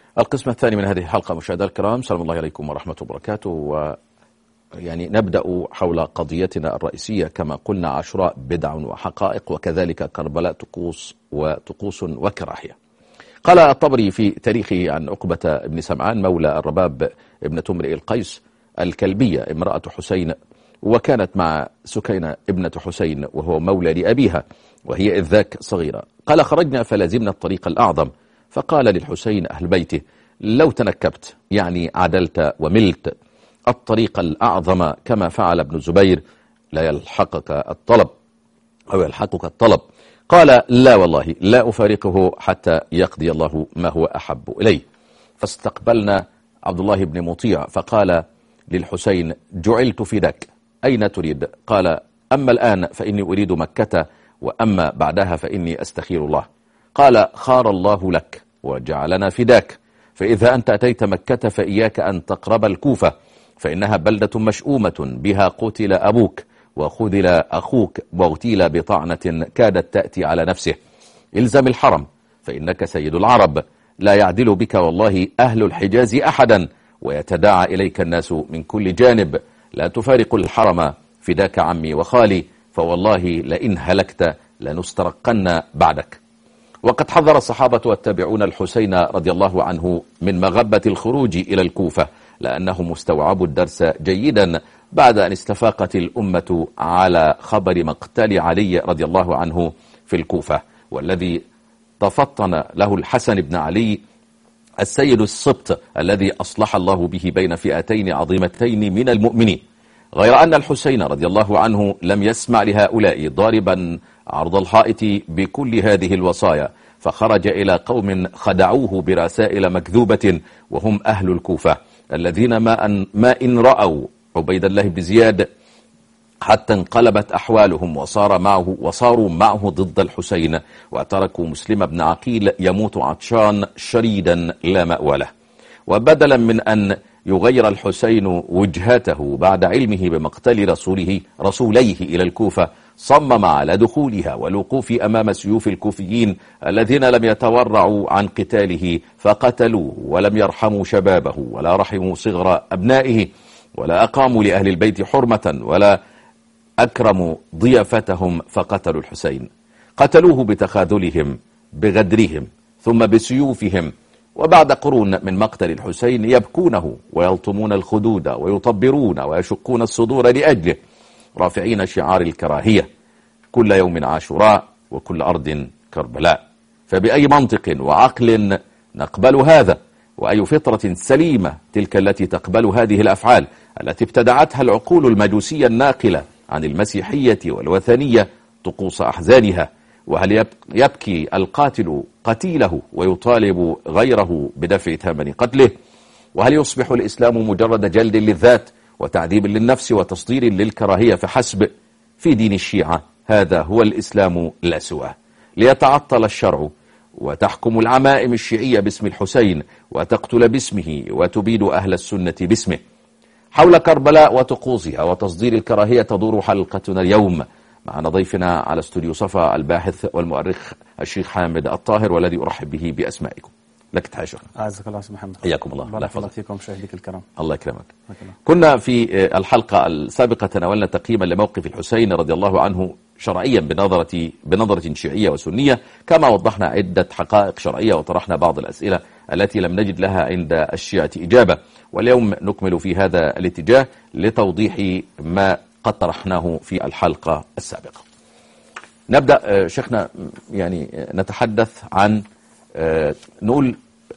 القسم الثاني من هذه الحلقة مشاهدينا الكرام سلام الله عليكم ورحمة وبركاته و يعني نبدأ حول قضيتنا الرئيسية كما قلنا عاشوراء بدع وحقائق وكذلك كربلاء طقوس وطقوس وكراهية قال الطبري في تاريخه عن عقبة بن سمعان مولى الرباب ابنة امرئ القيس الكلبية امرأة حسين وكانت مع سكينة ابنة حسين وهو مولى لأبيها وهي إذ ذاك صغيرة قال خرجنا فلازمنا الطريق الأعظم فقال للحسين أهل بيته لو تنكبت يعني عدلت وملت الطريق الأعظم كما فعل ابن الزبير لا يلحقك الطلب أو يلحقك الطلب قال لا والله لا أفارقه حتى يقضي الله ما هو أحب إليه فاستقبلنا عبد الله بن مطيع فقال للحسين جعلت فداك أين تريد قال أما الآن فإني أريد مكة وأما بعدها فإني أستخير الله قال خار الله لك وجعلنا فداك فإذا أنت أتيت مكة فإياك أن تقرب الكوفة فإنها بلدة مشؤومة بها قتل أبوك وخذل أخوك واغتيل بطعنة كادت تأتي على نفسه إلزم الحرم فإنك سيد العرب لا يعدل بك والله أهل الحجاز أحدا ويتداعى إليك الناس من كل جانب لا تفارق الحرم فداك عمي وخالي فوالله لئن هلكت لنسترقن بعدك وقد حذر الصحابة والتابعون الحسين رضي الله عنه من مغبة الخروج إلى الكوفة لأنهم استوعبوا الدرس جيدا بعد أن استفاقت الأمة على خبر مقتل علي رضي الله عنه في الكوفة والذي تفطن له الحسن بن علي السيد السبط الذي أصلح الله به بين فئتين عظيمتين من المؤمنين غير أن الحسين رضي الله عنه لم يسمع لهؤلاء ضاربا عرض الحائط بكل هذه الوصايا فخرج إلى قوم خدعوه برسائل مكذوبة وهم أهل الكوفة الذين ما أن, ما إن رأوا عبيد الله بن زياد حتى انقلبت أحوالهم وصار معه وصاروا معه ضد الحسين وتركوا مسلم بن عقيل يموت عطشان شريدا لا مأوى له وبدلا من أن يغير الحسين وجهته بعد علمه بمقتل رسوله رسوليه إلى الكوفة صمم على دخولها والوقوف أمام سيوف الكوفيين الذين لم يتورعوا عن قتاله فقتلوه ولم يرحموا شبابه ولا رحموا صغر أبنائه ولا أقاموا لأهل البيت حرمة ولا أكرموا ضيافتهم فقتلوا الحسين قتلوه بتخاذلهم بغدرهم ثم بسيوفهم وبعد قرون من مقتل الحسين يبكونه ويلطمون الخدود ويطبرون ويشقون الصدور لأجله رافعين شعار الكراهية كل يوم عاشوراء وكل أرض كربلاء فبأي منطق وعقل نقبل هذا وأي فطرة سليمة تلك التي تقبل هذه الأفعال التي ابتدعتها العقول المجوسية الناقلة عن المسيحية والوثنية طقوس أحزانها وهل يبكي القاتل قتيله ويطالب غيره بدفع ثمن قتله وهل يصبح الإسلام مجرد جلد للذات وتعذيب للنفس وتصدير للكراهية فحسب في دين الشيعة هذا هو الإسلام لا سواه ليتعطل الشرع وتحكم العمائم الشيعية باسم الحسين وتقتل باسمه وتبيد أهل السنة باسمه حول كربلاء وطقوسها وتصدير الكراهية تدور حلقتنا اليوم معنا ضيفنا على استوديو صفا الباحث والمؤرخ الشيخ حامد الطاهر والذي أرحب به بأسمائكم لك تحية شيخ أعزك الله سبحانه محمد حياكم الله بارك الله فيكم مشاهديك الكرام الله يكرمك كنا في الحلقة السابقة تناولنا تقييما لموقف الحسين رضي الله عنه شرعيا بنظرة بنظرة شيعية وسنية كما وضحنا عدة حقائق شرعية وطرحنا بعض الأسئلة التي لم نجد لها عند الشيعة إجابة واليوم نكمل في هذا الاتجاه لتوضيح ما قد طرحناه في الحلقة السابقة نبدأ شيخنا يعني نتحدث عن نقول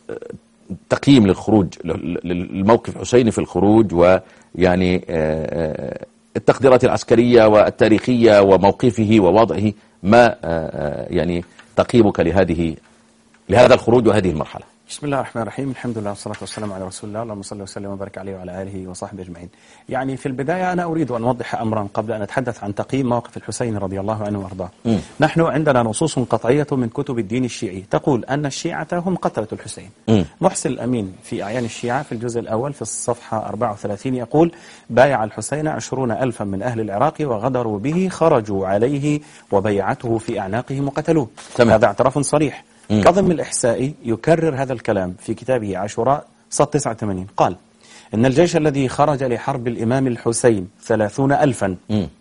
تقييم للخروج للموقف الحسيني في الخروج ويعني التقديرات العسكرية والتاريخية وموقفه ووضعه ما يعني تقييمك لهذه لهذا الخروج وهذه المرحلة بسم الله الرحمن الرحيم الحمد لله والصلاة والسلام على رسول الله اللهم صل وسلم وبارك عليه وعلى آله وصحبه أجمعين يعني في البداية أنا أريد أن أوضح أمرا قبل أن أتحدث عن تقييم موقف الحسين رضي الله عنه وأرضاه نحن عندنا نصوص قطعية من كتب الدين الشيعي تقول أن الشيعة هم قتلة الحسين م. محسن الأمين في أعيان الشيعة في الجزء الأول في الصفحة 34 يقول بايع الحسين عشرون ألفا من أهل العراق وغدروا به خرجوا عليه وبيعته في أعناقهم وقتلوه تمام. هذا اعتراف صريح كظم الإحسائي يكرر هذا الكلام في كتابه عاشوراء صد 89 قال إن الجيش الذي خرج لحرب الإمام الحسين ثلاثون ألفا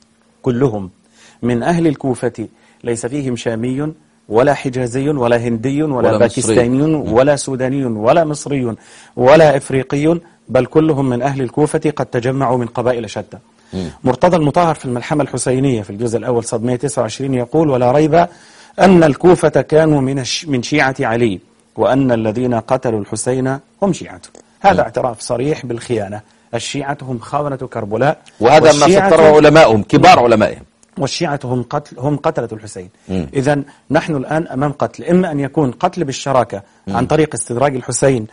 كلهم من أهل الكوفة ليس فيهم شامي ولا حجازي ولا هندي ولا, ولا ولا باكستاني ولا سوداني ولا مصري ولا إفريقي بل كلهم من أهل الكوفة قد تجمعوا من قبائل شتى مرتضى المطهر في الملحمة الحسينية في الجزء الأول صد 129 يقول ولا ريب أن الكوفة كانوا من الش من شيعة علي وأن الذين قتلوا الحسين هم شيعته هذا اعتراف صريح بالخيانة الشيعة هم خونة كربلاء وهذا ما والشيعة- سطره علمائهم كبار علمائهم والشيعة هم قتل هم قتلة الحسين مم. إذا نحن الآن أمام قتل إما أن يكون قتل بالشراكة عن طريق استدراج الحسين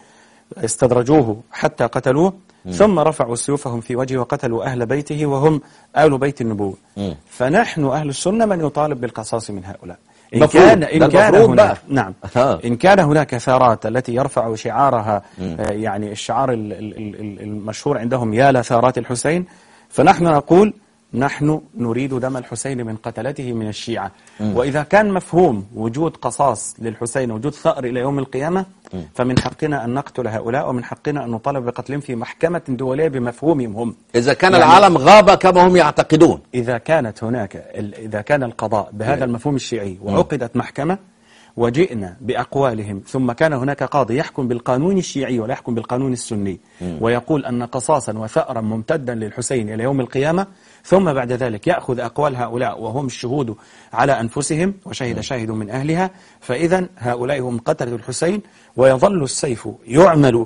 استدرجوه حتى قتلوه ثم رفعوا سيوفهم في وجهه وقتلوا أهل بيته وهم آل بيت النبوة مم. فنحن أهل السنة من يطالب بالقصاص من هؤلاء إن مفروض. كان ده إن كان المفروض هناك بقى. نعم ها. إن كان هناك ثارات التي يرفع شعارها آه، يعني الشعار ال- ال- ال- المشهور عندهم يا لثارات الحسين فنحن نقول نحن نريد دم الحسين من قتلته من الشيعة وإذا كان مفهوم وجود قصاص للحسين وجود ثأر إلى يوم القيامة فمن حقنا أن نقتل هؤلاء ومن حقنا أن نطالب بقتلهم في محكمة دولية بمفهومهم هم إذا كان يعني- العالم غاب كما هم يعتقدون إذا كانت هناك ال- إذا كان القضاء بهذا المفهوم الشيعي وعقدت محكمة وجئنا بأقوالهم ثم كان هناك قاضي يحكم بالقانون الشيعي ولا يحكم بالقانون السني ويقول أن قصاصا وثأرا ممتدا للحسين إلى يوم القيامة ثم بعد ذلك يأخذ أقوال هؤلاء وهم الشهود على أنفسهم وشهد شاهد من أهلها فإذا هؤلاء هم قتلة الحسين ويظل السيف يعمل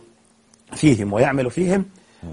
فيهم ويعمل فيهم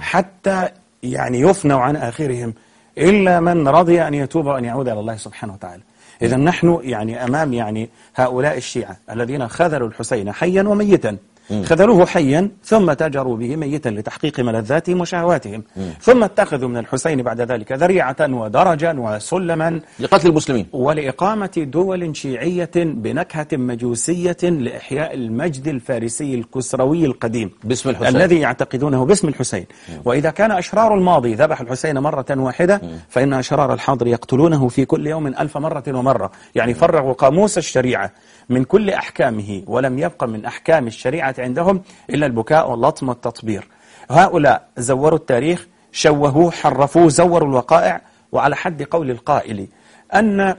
حتى يعني يفنوا عن آخرهم إلا من رضي أن يتوب وأن يعود إلى الله سبحانه وتعالى إذا نحن يعني أمام يعني هؤلاء الشيعة الذين خذلوا الحسين حيا وميتا خذلوه حيا ثم تاجروا به ميتا لتحقيق ملذاتهم وشهواتهم ثم اتخذوا من الحسين بعد ذلك ذريعة ودرجا وسلما لقتل المسلمين ولإقامة دول شيعية بنكهة مجوسية لإحياء المجد الفارسي الكسروي القديم باسم الحسين. الذي يعتقدونه باسم الحسين وإذا كان أشرار الماضي ذبح الحسين مرة واحدة فإن أشرار الحاضر يقتلونه في كل يوم ألف مرة ومرة يعني فرغوا قاموس الشريعة من كل أحكامه ولم يبق من أحكام الشريعة عندهم إلا البكاء واللطم والتطبير هؤلاء زوروا التاريخ شوهوه حرفوه زوروا الوقائع وعلى حد قول القائل أن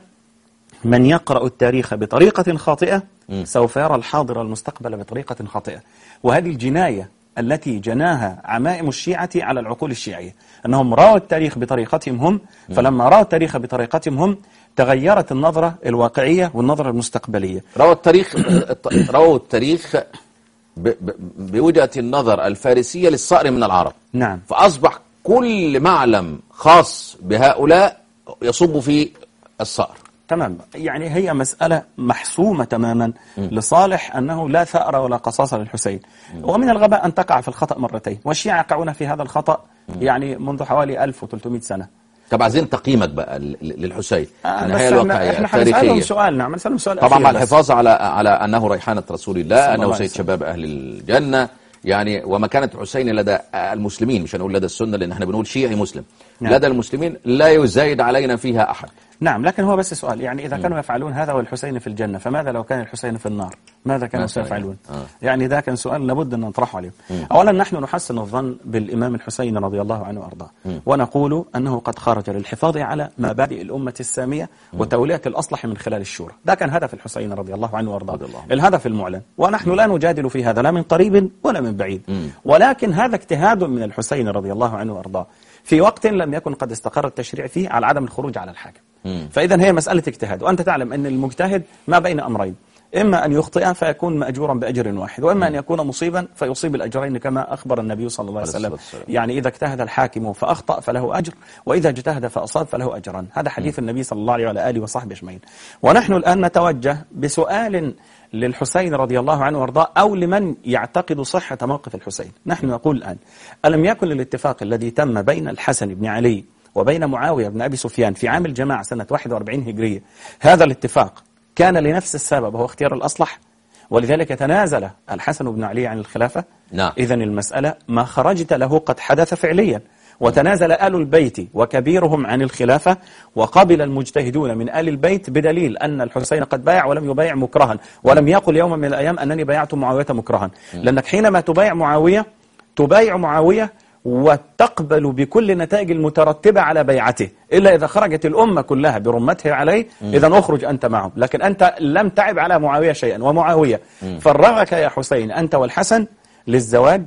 من يقرأ التاريخ بطريقة خاطئة سوف يرى الحاضر المستقبل بطريقة خاطئة وهذه الجناية التي جناها عمائم الشيعة على العقول الشيعية أنهم رأوا التاريخ بطريقتهم هم فلما رأوا التاريخ بطريقتهم هم تغيرت النظرة الواقعية والنظرة المستقبلية روى التاريخ رووا التاريخ ب- ب- بوجهة النظر الفارسية للصقر من العرب نعم فأصبح كل معلم خاص بهؤلاء يصب في الصقر تمام يعني هي مسألة محسومة تماما لصالح أنه لا ثأر ولا قصاص للحسين ومن الغباء أن تقع في الخطأ مرتين والشيعة يقعون في هذا الخطأ يعني منذ حوالي 1300 سنة طب عايزين تقييمك بقى ل- للحسين آه، النهاية بس الواقعية احنا, احنا هنسألهم التاريخية سؤال نعم نسألهم سؤال طبعا أخير مع بس. الحفاظ على على انه ريحانه رسول الله صلى انه الله سيد عليه وسلم. شباب اهل الجنه يعني ومكانه حسين لدى المسلمين مش هنقول لدى السنه لان احنا بنقول شيعي مسلم نعم. لدى المسلمين لا يزايد علينا فيها احد نعم لكن هو بس سؤال يعني إذا كانوا يفعلون هذا والحسين في الجنة فماذا لو كان الحسين في النار ماذا كانوا مثلاً. سيفعلون آه. يعني ذا كان سؤال لابد أن نطرحه عليهم أولا نحن نحسن الظن بالإمام الحسين رضي الله عنه وأرضاه ونقول أنه قد خرج للحفاظ على مبادئ الأمة السامية وتولية الأصلح من خلال الشورى ده كان هدف الحسين رضي الله عنه وأرضاه رضي الله عنه. الهدف المعلن ونحن لا نجادل في هذا لا من قريب ولا من بعيد ولكن هذا اجتهاد من الحسين رضي الله عنه وأرضاه في وقت لم يكن قد استقر التشريع فيه على عدم الخروج على الحاكم فإذا هي مسألة اجتهاد وأنت تعلم أن المجتهد ما بين أمرين إما أن يخطئ فيكون مأجورا بأجر واحد وإما أن يكون مصيبا فيصيب الأجرين كما أخبر النبي صلى الله عليه عليه وسلم الصلاة والسلام. يعني إذا اجتهد الحاكم فأخطأ فله أجر وإذا اجتهد فأصاب فله أجران هذا حديث النبي صلى الله عليه وعلى آله وصحبه أجمعين ونحن الآن نتوجه بسؤال للحسين رضي الله عنه وارضاه أو لمن يعتقد صحة موقف الحسين نحن نقول الآن ألم يكن الاتفاق الذي تم بين الحسن بن علي وبين معاوية بن أبي سفيان في عام الجماعة سنة 41 هجرية هذا الاتفاق كان لنفس السبب وهو اختيار الأصلح ولذلك تنازل الحسن بن علي عن الخلافة نعم. إذا المسألة ما خرجت له قد حدث فعليا وتنازل آل البيت وكبيرهم عن الخلافة وقبل المجتهدون من آل البيت بدليل أن الحسين قد بايع ولم يبايع مكرها ولم يقل يوما من الأيام أنني بايعت معاوية مكرها لأنك حينما تبايع معاوية تبايع معاوية وتقبل بكل النتائج المترتبة على بيعته إلا إذا خرجت الأمة كلها برمته عليه إذا أخرج أنت معهم لكن أنت لم تعب على معاوية شيئا ومعاوية فرغك يا حسين أنت والحسن للزواج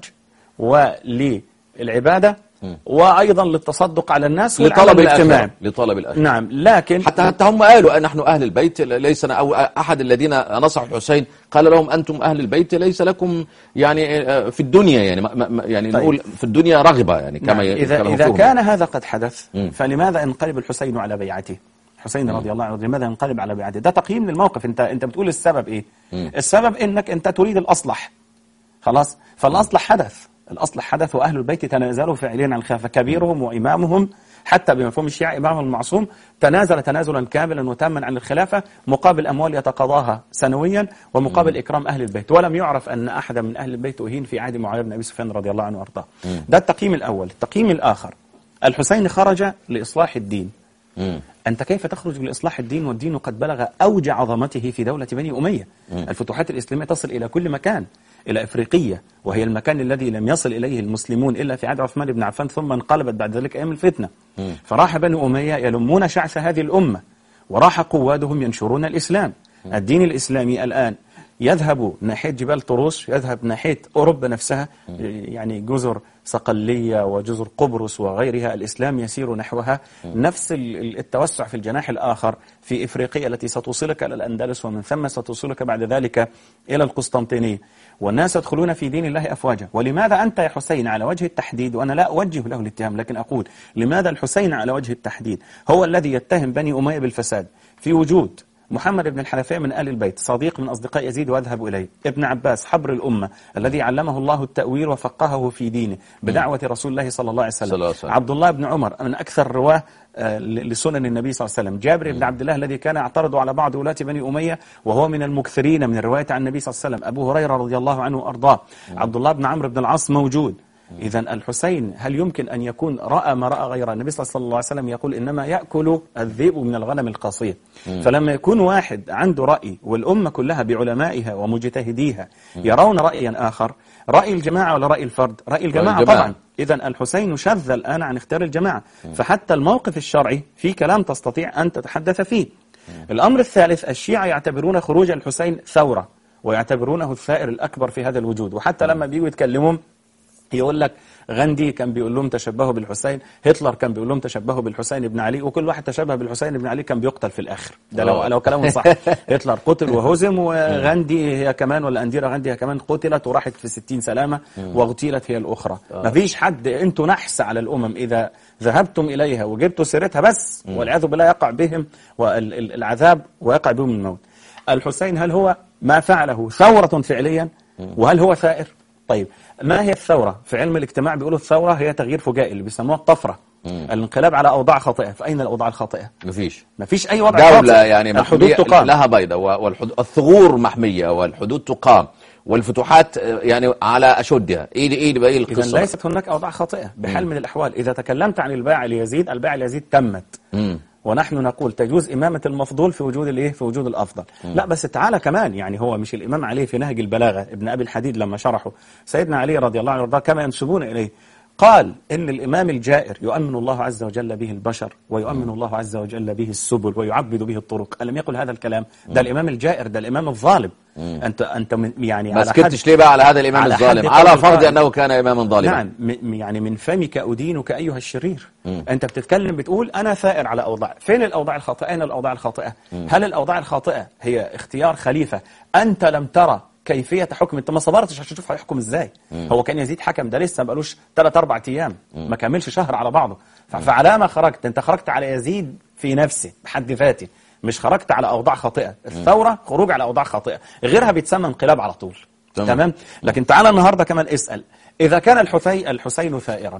وللعبادة وأيضا للتصدق على الناس لطلب والعمل الاجتماعي الآخرة لطلب الآخرة نعم لكن حتى حتى هم قالوا نحن أهل البيت ليس أو أحد الذين نصحوا الحسين قال لهم أنتم أهل البيت ليس لكم يعني آه، في الدنيا يعني ما- ما- يعني طيب. نقول في الدنيا رغبة يعني كما نعم. ي- إذا, كما إذا مفهوم. كان هذا قد حدث مم. فلماذا انقلب الحسين على بيعته حسين رضي الله عنه لماذا ينقلب على بيعته ده تقييم للموقف انت انت بتقول السبب ايه السبب انك انت تريد الاصلح خلاص فالاصلح حدث الاصلح حدث واهل البيت تنازلوا فعليا عن الخلافه كبيرهم وامامهم حتى بمفهوم الشيعة إمامهم المعصوم تنازل تنازلا كاملا وتاما عن الخلافة مقابل أموال يتقاضاها سنويا ومقابل إكرام أهل البيت ولم يعرف أن أحدا من أهل البيت أهين في عهد معاوية بن أبي سفيان رضي الله عنه وأرضاه ده التقييم الأول التقييم الآخر الحسين خرج لإصلاح الدين مم. أنت كيف تخرج لإصلاح الدين والدين قد بلغ أوج عظمته في دولة بني أمية الفتوحات الإسلامية تصل إلى كل مكان إلى إفريقية وهي المكان الذي لم يصل إليه المسلمون إلا في عهد عثمان بن عفان ثم انقلبت بعد ذلك أيام الفتنة فراح بنو أمية يلمون شعث هذه الأمة وراح قوادهم ينشرون الإسلام الدين الإسلامي الآن يذهب ناحية جبال طروس يذهب ناحية أوروبا نفسها يعني جزر صقلية وجزر قبرص وغيرها الإسلام يسير نحوها نفس ال- ال- التوسع في الجناح الآخر في إفريقيا التي ستوصلك إلى الأندلس ومن ثم ستوصلك بعد ذلك إلى القسطنطينية والناس يدخلون في دين الله أفواجا ولماذا أنت يا حسين على وجه التحديد وأنا لا أوجه له الاتهام لكن أقول لماذا الحسين على وجه التحديد هو الذي يتهم بني أمية بالفساد في وجود محمد بن الحنفية من آل البيت صديق من أصدقاء يزيد وأذهب إليه ابن عباس حبر الأمة الذي علمه الله التأويل وفقهه في دينه بدعوة رسول الله صلى الله عليه وسلم, صلى الله عليه وسلم. عبد الله بن عمر من أكثر رواه آه، ل- لسنن النبي صلى الله عليه وسلم جابر بن عبد الله الذي كان يعترض على بعض ولاة بني أمية وهو من المكثرين من الرواية عن النبي صلى الله عليه وسلم أبو هريرة رضي الله عنه وأرضاه عبد الله بن عمرو بن العاص موجود إذا الحسين هل يمكن أن يكون رأى ما رأى غيره النبي صلى الله عليه وسلم يقول إنما يأكل الذئب من الغنم القصية فلما يكون واحد عنده رأي والأمة كلها بعلمائها ومجتهديها يرون رأيا آخر رأي الجماعة ولا رأي الفرد رأي الجماعة, الجماعة. طبعا إذا الحسين شذ الآن عن اختيار الجماعة فحتى الموقف الشرعي في كلام تستطيع أن تتحدث فيه الأمر الثالث الشيعة يعتبرون خروج الحسين ثورة ويعتبرونه الثائر الأكبر في هذا الوجود وحتى لما بيجوا يتكلمون يقول لك غاندي كان بيقول لهم تشبهوا بالحسين هتلر كان بيقول لهم تشبهوا بالحسين بن علي وكل واحد تشبه بالحسين بن علي كان بيقتل في الآخر ده لو آه. لو كلامه صح هتلر قتل وهزم وغاندي هي كمان ولا أنديرا غاندي هي كمان قتلت وراحت في ستين سلامة واغتيلت هي الأخرى مفيش حد انتوا نحس على الأمم إذا ذهبتم إليها وجبتوا سيرتها بس والعياذ بالله يقع بهم والعذاب ويقع بهم الموت الحسين هل هو ما فعله ثورة فعليا وهل هو ثائر طيب ما هي الثورة في علم الاجتماع بيقولوا الثورة هي تغيير فجائي اللي بيسموها الطفرة الانقلاب على أوضاع خاطئة فأين الأوضاع الخاطئة مفيش ما فيش أي وضع دولة خاطئ. يعني الحدود محمية تقام لها بيضة والحدود الثغور محمية والحدود تقام والفتوحات آه، يعني على أشدها إيه دي- إيه دي بقى إيه إذا القصة ليست هناك أوضاع خاطئة بحال من الأحوال إذا تكلمت عن الباع ليزيد الباع ليزيد تمت مم. ونحن نقول تجوز إمامة المفضول في وجود الإيه في وجود الأفضل لا بس تعالى كمان يعني هو مش الإمام علي في نهج البلاغة ابن أبي الحديد لما شرحه سيدنا علي رضي الله عنه وارضاه كما ينسبون إليه قال إن الإمام الجائر يؤمن الله عز وجل به البشر ويؤمن الله عز وجل به السبل ويعبد به الطرق ألم يقل هذا الكلام ده الإمام الجائر ده الإمام الظالم أنت أنت من- يعني ما على حد- سكتش ليه بقى على هذا الإمام على حد الظالم قول على فرض القائل. أنه كان إماما ظالما نعم م- يعني من فمك أدينك أيها الشرير أنت بتتكلم بتقول أنا ثائر على أوضاع فين الأوضاع الخاطئة أين الأوضاع الخاطئة هل الأوضاع الخاطئة هي اختيار خليفة أنت لم ترى كيفية حكم أنت ما صبرتش عشان تشوف هيحكم إزاي هو كان يزيد حكم ده لسه ما بقالوش ثلاث أربع أيام ما كملش شهر على بعضه ف- فعلى ما خرجت أنت خرجت على يزيد في نفسه بحد ذاته مش خرجت على أوضاع خاطئة الثورة خروج على أوضاع خاطئة غيرها بيتسمى انقلاب على طول تمام. تمام لكن تعالى النهارده كمان اسال اذا كان الحسين الحسين ثائرا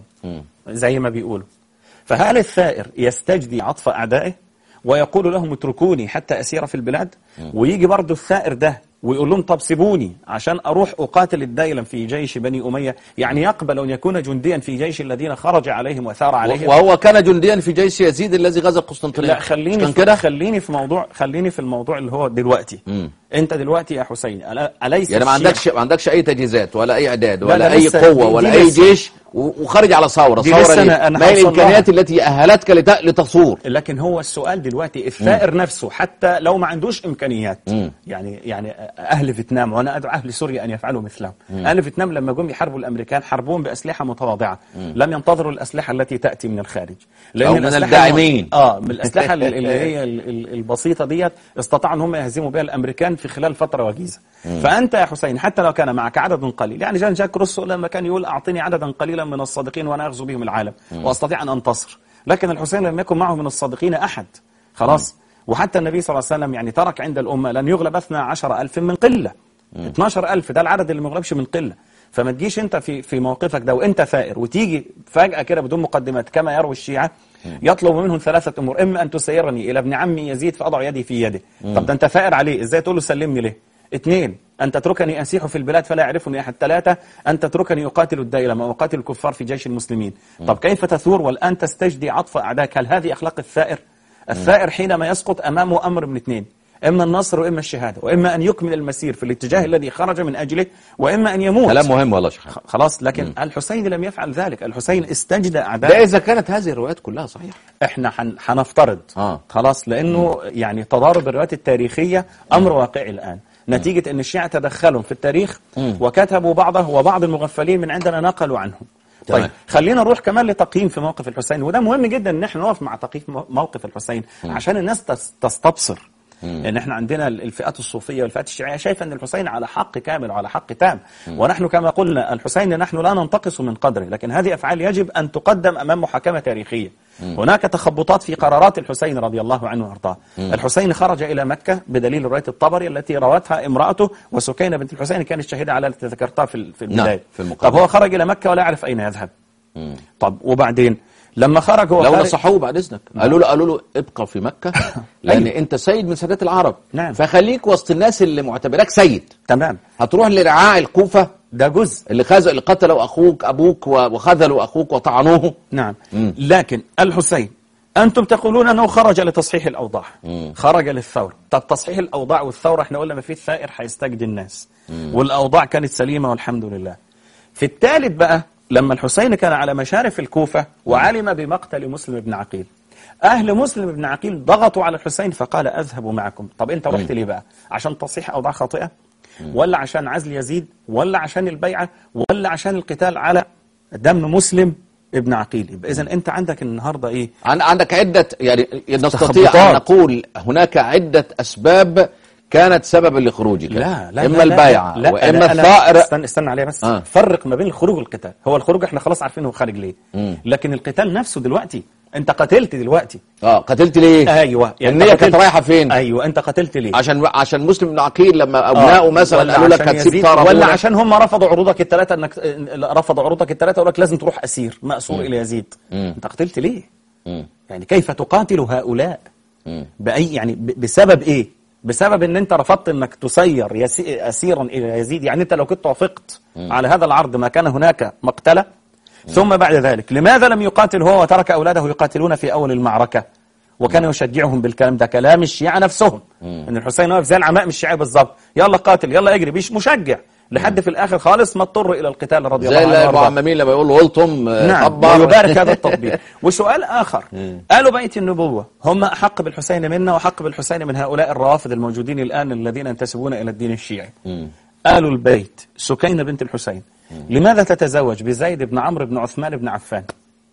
زي ما بيقولوا فهل الثائر يستجدي عطف اعدائه ويقول لهم اتركوني حتى اسير في البلاد ويجي برضه الثائر ده ويقول لهم طب سيبوني عشان أروح أقاتل الدائلة في جيش بني أمية يعني يقبل أن يكون جنديا في جيش الذين خرج عليهم وثار عليهم وهو كان جنديا في جيش يزيد الذي غزا القسطنطينية لا خليني كان في كده خليني في موضوع خليني في الموضوع اللي هو دلوقتي مم. انت دلوقتي يا حسين ألا- اليس يعني ما الشيعة- عندكش ما عندكش اي تجهيزات ولا اي اعداد لا، ولا لا، اي لسه- قوه دي- ولا دي اي لسه. جيش و- وخارج على ثوره دي ثوره لسه ليه؟ أنا- أنا ما هي هوصل الامكانيات التي اهلتك لت- لتصور لكن هو السؤال دلوقتي الثائر نفسه حتى لو ما عندوش امكانيات يعني يعني اهل فيتنام وانا ادعو اهل سوريا ان يفعلوا مثلهم اهل فيتنام لما جم يحاربوا الامريكان حاربوهم باسلحه متواضعه لم ينتظروا الاسلحه التي تاتي من الخارج أو من الأسلحة- الداعمين. اه من الاسلحه اللي اللي هي ال- ال- البسيطه ديت استطاعوا ان هم يهزموا بها الامريكان في خلال فتره وجيزه فانت يا حسين حتى لو كان معك عدد قليل يعني جان جاك روسو لما كان يقول اعطني عددا قليلا من الصادقين وانا اغزو بهم العالم واستطيع ان انتصر لكن الحسين لم يكن معه من الصادقين احد خلاص وحتى النبي صلى الله عليه وسلم يعني ترك عند الامه لن يغلب 12000 من قله 12000 ده العدد اللي ما يغلبش من قله فما تجيش انت في في موقفك ده وانت ثائر وتيجي فجاه كده بدون مقدمات كما يروي الشيعه يطلب منهم ثلاثه امور اما ان تسيرني الى ابن عمي يزيد فاضع يدي في يده طب ده انت ثائر عليه ازاي تقول له سلمني ليه اثنين أن تتركني أسيح في البلاد فلا يعرفني أحد ثلاثة أن تتركني أقاتل الدائلة وأقاتل الكفار في جيش المسلمين طب كيف تثور والآن تستجدي عطف أعداك هل هذه أخلاق الثائر الثائر حينما يسقط أمامه أمر من اثنين إما النصر وإما الشهادة وإما أن يكمل المسير في الاتجاه الذي خرج من أجله وإما أن يموت كلام مهم والله يا شيخ خلاص لكن الحسين لم يفعل ذلك الحسين استجدى ده أعداء اذا كانت هذه الروايات كلها صحيحه احنا حن- حنفترض آه. خلاص لانه يعني تضارب الروايات التاريخيه امر واقعي الان نتيجه ان الشيعة تدخلوا في التاريخ وكتبوا بعضه وبعض المغفلين من عندنا نقلوا عنه تمام. طيب خلينا نروح كمان لتقييم في موقف الحسين وده مهم جدا ان احنا نقف مع تقييم مو- موقف الحسين عشان الناس تس- تستبصر ان احنا عندنا ال- الفئات الصوفيه والفئات الشيعيه شايفه ان الحسين على حق كامل وعلى حق تام ونحن كما قلنا الحسين نحن لا ننتقص من قدره لكن هذه افعال يجب ان تقدم امام محاكمه تاريخيه هناك تخبطات في قرارات الحسين رضي الله عنه وارضاه الحسين خرج الى مكه بدليل روايه الطبري التي روتها امراته وسكينه بنت الحسين كانت شهيده على التي ذكرتها في ال- في البدايه في المقدمة. طب هو خرج الى مكه ولا يعرف اين يذهب طب وبعدين لما خرج هو لو خارج نصحوه بعد اذنك قالوا له قالوا له ابقى في مكه لان انت سيد من سادات العرب نعم. فخليك وسط الناس اللي معتبراك سيد تمام هتروح لرعاع الكوفه ده جزء اللي خذ اللي قتلوا اخوك ابوك و- وخذلوا اخوك وطعنوه نعم مم. لكن الحسين أنتم تقولون أنه خرج لتصحيح الأوضاع خرج للثورة طب تصحيح الأوضاع والثورة احنا قلنا ما في ثائر هيستجدي الناس والأوضاع كانت سليمة والحمد لله في الثالث بقى لما الحسين كان على مشارف الكوفة وعلم بمقتل مسلم بن عقيل أهل مسلم بن عقيل ضغطوا على الحسين فقال أذهب معكم طب أنت رحت ليه بقى عشان تصحيح أوضاع خاطئة ولا عشان عزل يزيد ولا عشان البيعة ولا عشان القتال على دم مسلم ابن عقيل يبقى إذا أنت عندك النهاردة إيه عن- عندك عدة يعني نستطيع تخبطات. أن نقول هناك عدة أسباب كانت سببا لخروجك لا لا إما لا لا البيعة لا وإما أنا- أنا- الثائر استنى استنى عليها بس آه. فرق ما بين الخروج والقتال هو الخروج احنا خلاص عارفين هو خارج ليه لكن القتال نفسه دلوقتي انت قتلت دلوقتي اه قتلت ليه؟ ايوه النية أنت كانت قتلت- رايحة فين؟ ايوه انت قتلت ليه عشان عشان مسلم بن عقيل لما أبنائه آه. مثلا ولا قالوا لك عشان هتسيب يزيد، طرف ولا عشان هم رفضوا عروضك الثلاثه انك رفضوا عروضك الثلاثه وقال لك لازم تروح اسير ماسور الى يزيد انت قتلت ليه؟ يعني كيف تقاتل هؤلاء؟ باي يعني ب- بسبب ايه؟ بسبب ان انت رفضت انك تسير يسي- اسيرا الى يزيد يعني انت لو كنت وافقت على هذا العرض ما كان هناك مقتله ثم بعد ذلك لماذا لم يقاتل هو وترك اولاده يقاتلون في اول المعركه؟ وكان يشجعهم بالكلام ده كلام الشيعة نفسهم ان الحسين واقف زي العمائم الشيعي بالظبط يلا قاتل يلا اجري بيش مشجع لحد في الاخر خالص ما اضطر الى القتال رضي الله زي عنه اللي ابو وارضاه عمامين لما يقول له قلتم آه، نعم طبر. ويبارك هذا التطبيق وسؤال آخر قالوا بيت النبوة هم أحق بالحسين منا وحق بالحسين من هؤلاء الروافض الموجودين الآن الذين ينتسبون إلى الدين الشيعي قالوا البيت سكينة بنت الحسين لماذا تتزوج بزيد بن عمرو بن عثمان بن عفان